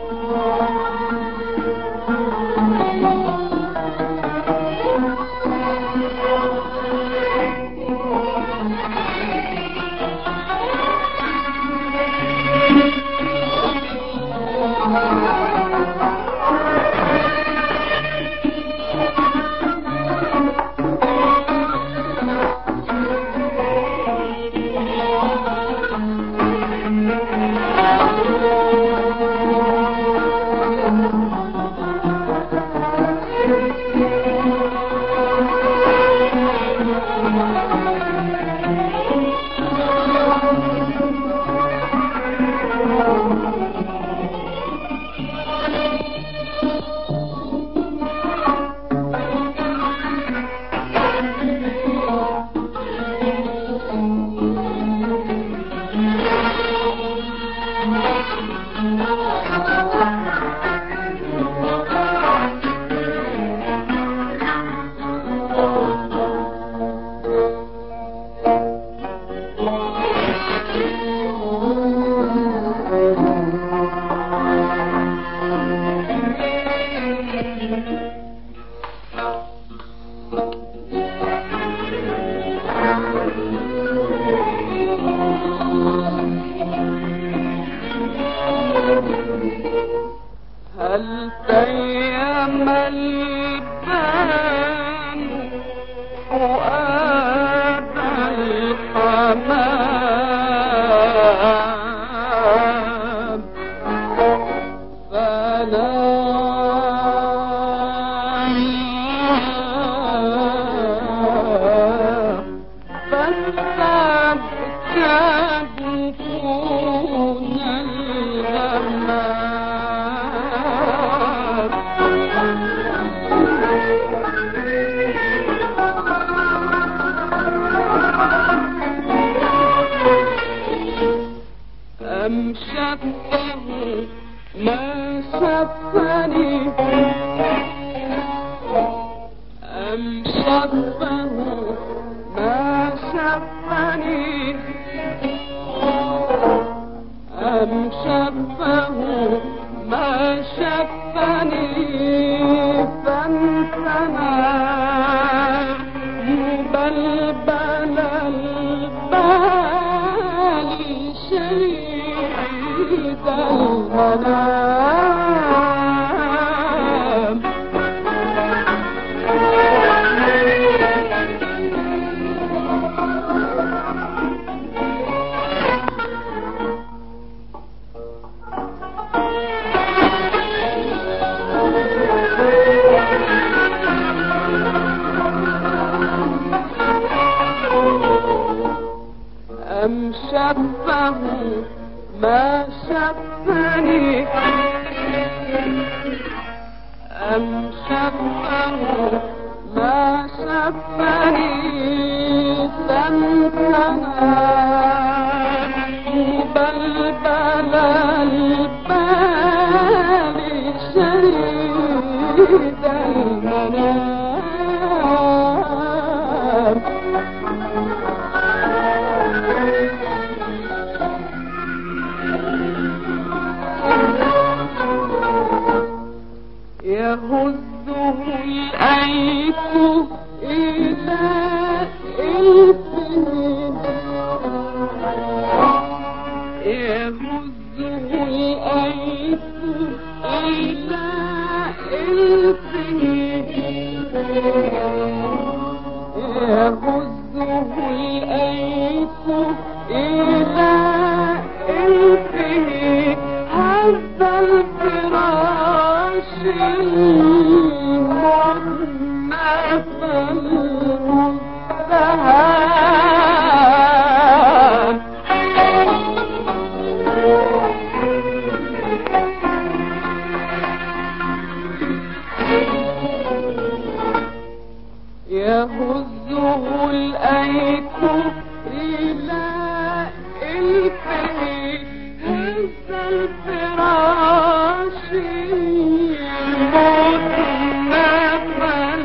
هل تيم البان فؤاد الحمام فلا فلتبتدون الغمام ما شفني أم شفه ما شفني أم شفه ما شفني فانثنى مبلبل البال شهيد المنام أم شفه ما شفني أم شفه ما شفني فانتنى بلبل البال شهيد المنام يهزه الأيك إلى الفين يهزه الأيك إلى الفين يهزه الأيك إلى الفين هز الفراش المعنف المزدهان يهزه الأيك إلى الفيل هز الفراش المتنف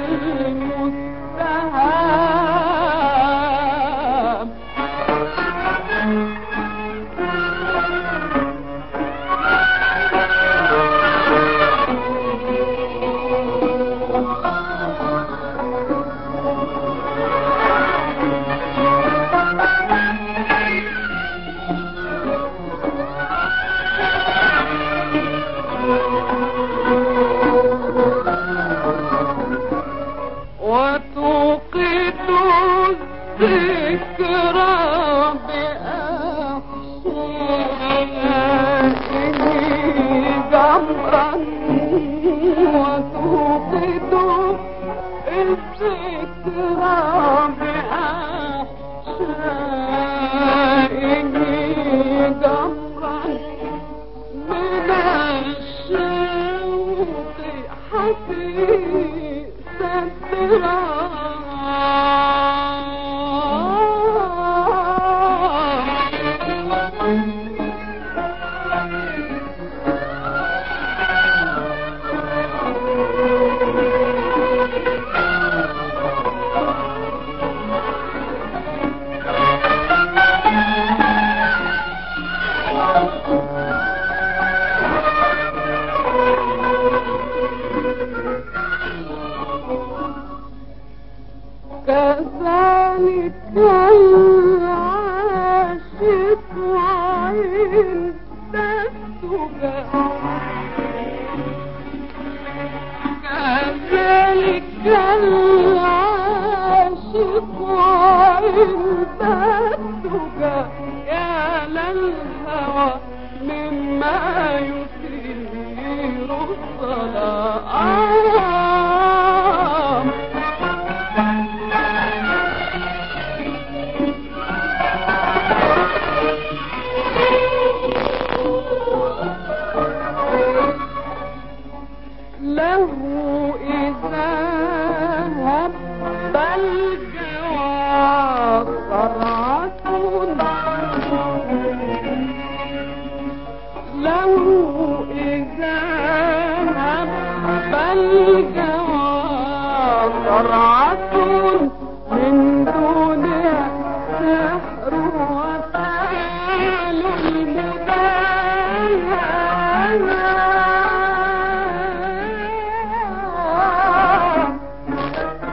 المتهم وتوقد الذكرى بأحشائه جمرا وتوقد الذكرى بأحشائه جمرا من الشوق حسيس كذلك العاشق عند السجى كذلك العاشق عند السجى يا للهوى مما يثير الظلام له إذا هب الجوى صرعة له إذا هب الجواب طرعة من دونها سحر وفعل المبايع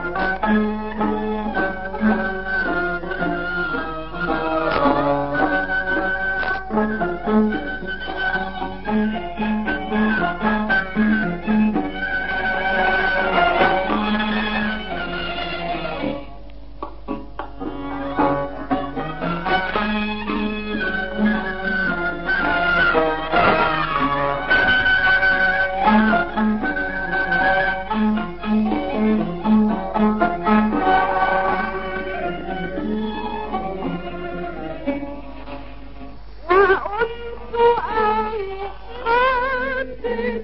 وأنت أي حد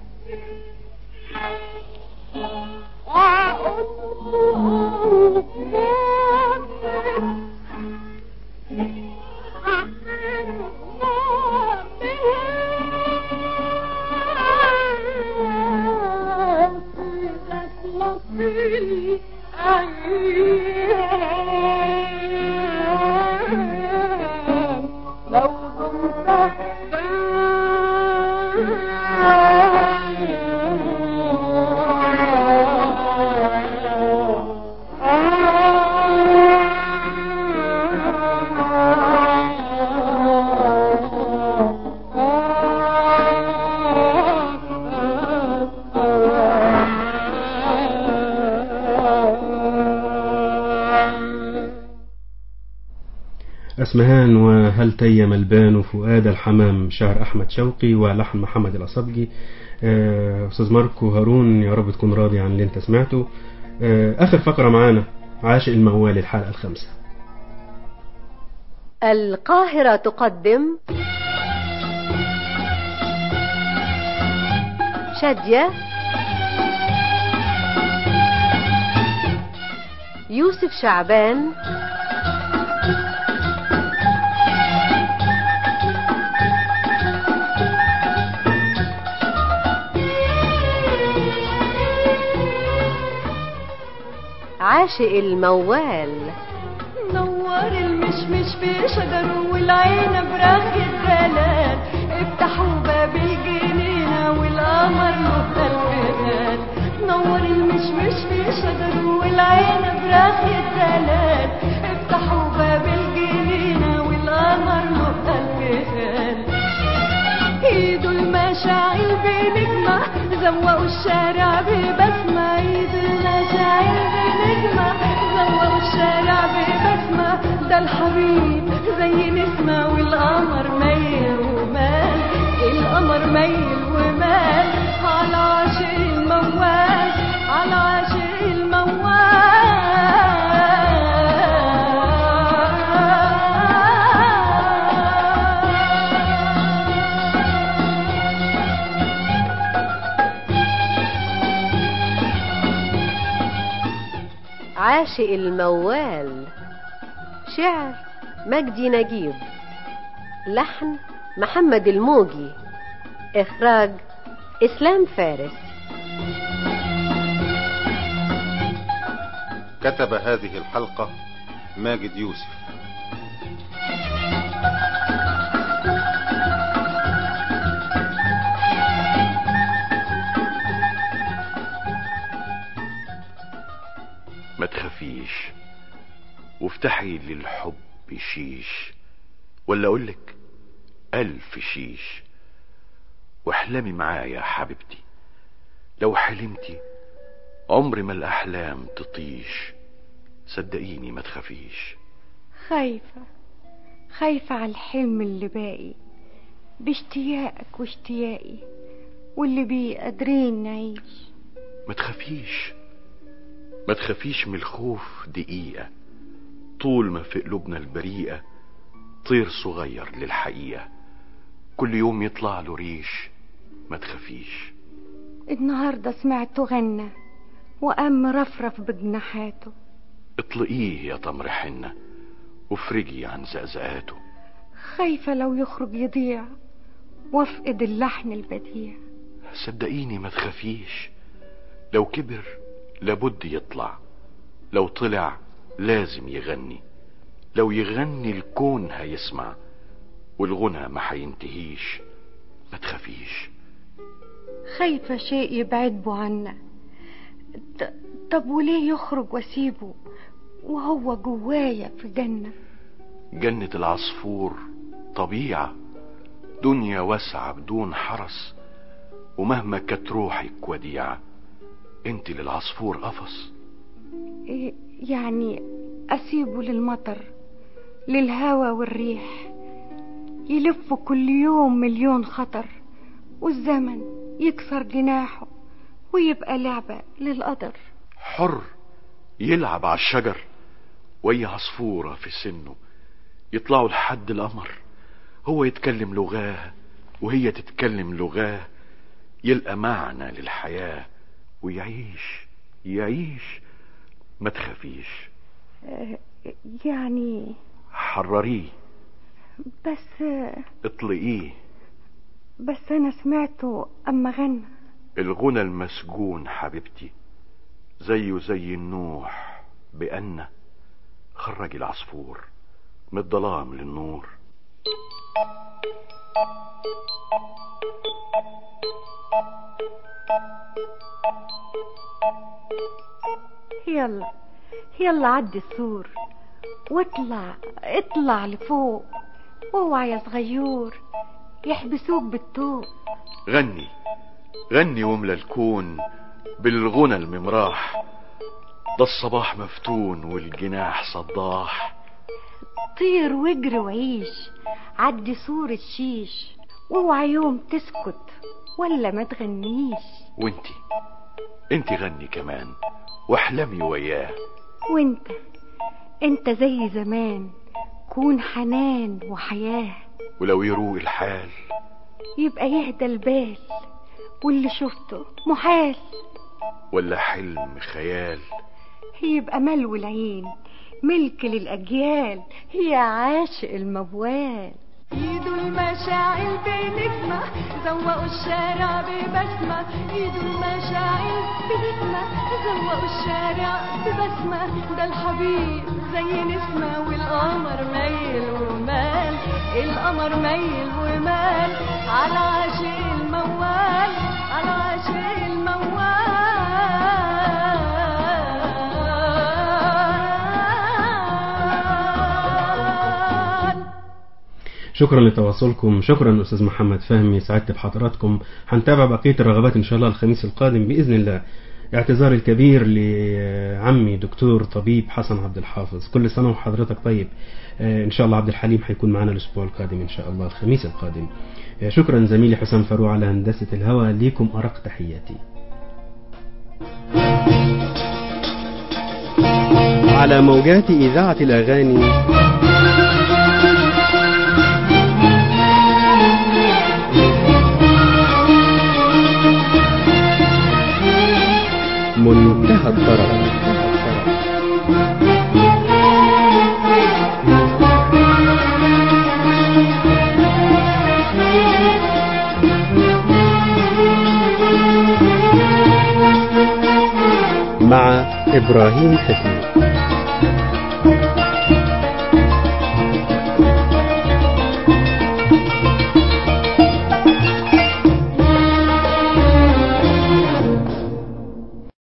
لو أسمهان وهل تيم البان فؤاد الحمام شعر أحمد شوقي ولحن محمد الأصبجي آه، أستاذ ماركو هارون يا رب تكون راضي عن اللي أنت سمعته آه، آخر فقرة معانا عاشق الموال الحلقة الخامسة القاهرة تقدم شادية يوسف شعبان عاشق الموال نور المشمش في شجره والعنب راخ الدلال افتحوا باب الجنينة والقمر له الفتات نور المشمش في شجره والعنب راخ الدلال افتحوا باب الجنينة والقمر له الفتات ايده المشاعل بنجمة زوقوا الشارع ببسمة ايده المشاعل بنجمة زوقوا الشارع ببسمة ده الحبيب زي نسمة والقمر ميل ومال القمر ميل ومال على عاشق الموال على عاشق الموال عاشق الموال شعر مجدي نجيب لحن محمد الموجي إخراج إسلام فارس كتب هذه الحلقة ماجد يوسف ما تخافيش وافتحي للحب شيش ولا اقولك الف شيش واحلمي معايا يا حبيبتي لو حلمتي عمر ما الاحلام تطيش صدقيني ما تخافيش خايفة خايفة على الحلم اللي باقي باشتياقك واشتياقي واللي بيه قادرين نعيش ما تخافيش ما تخافيش من الخوف دقيقة طول ما في قلوبنا البريئة طير صغير للحقيقة كل يوم يطلع له ريش ما تخافيش النهاردة سمعته غنى وقام مرفرف بجناحاته اطلقيه يا تمر حنة وافرجي عن زقزقاته خايفة لو يخرج يضيع وافقد اللحن البديع صدقيني ما تخافيش لو كبر لابد يطلع لو طلع لازم يغني لو يغني الكون هيسمع والغنى ما هينتهيش ما تخافيش خايفة شيء يبعده عنا ط- طب وليه يخرج واسيبه وهو جوايا في جنة جنة العصفور طبيعة دنيا واسعة بدون حرس ومهما كانت روحك وديعة انت للعصفور قفص إيه يعني أسيبه للمطر للهوى والريح يلف كل يوم مليون خطر والزمن يكسر جناحه ويبقى لعبة للقدر حر يلعب على الشجر وهي عصفورة في سنه يطلعوا لحد القمر هو يتكلم لغاه وهي تتكلم لغاه يلقى معنى للحياة ويعيش يعيش ما تخافيش آه، يعني حرريه بس اطلقيه بس أنا سمعته أما غنى الغنى المسجون حبيبتي زيه زي النوح بأن خرج العصفور من الظلام للنور يلا يلا عدي السور واطلع اطلع لفوق اوعى يا صغيور يحبسوك بالطوق غني غني واملى الكون بالغنى الممراح ده الصباح مفتون والجناح صداح طير واجري وعيش عدي سور الشيش واوعى يوم تسكت ولا ما تغنيش وانتي انتي غني كمان واحلمي وياه وانت انت زي زمان كون حنان وحياه ولو يروق الحال يبقى يهدى البال واللي شفته محال ولا حلم خيال يبقى ملو العين ملك للأجيال يا عاشق الموال ايده المشاعل بنجمة زوقوا الشارع ببسمة ايده المشاعل بنجمة زوقوا الشارع ببسمة ده الحبيب زي نسمة والقمر ميل ومال القمر ميل ومال على عاشق الموال على عاشق الموال شكرا لتواصلكم شكرا أستاذ محمد فهمي سعدت بحضراتكم هنتابع بقية الرغبات إن شاء الله الخميس القادم بإذن الله اعتذار الكبير لعمي دكتور طبيب حسن عبد الحافظ كل سنة وحضرتك طيب آه، إن شاء الله عبد الحليم هيكون معنا الأسبوع القادم إن شاء الله الخميس القادم آه، شكرا زميلي حسام فاروق على هندسة الهوى ليكم أرق تحياتي على موجات إذاعة الأغاني منتهى الطرب مع إبراهيم حفيظ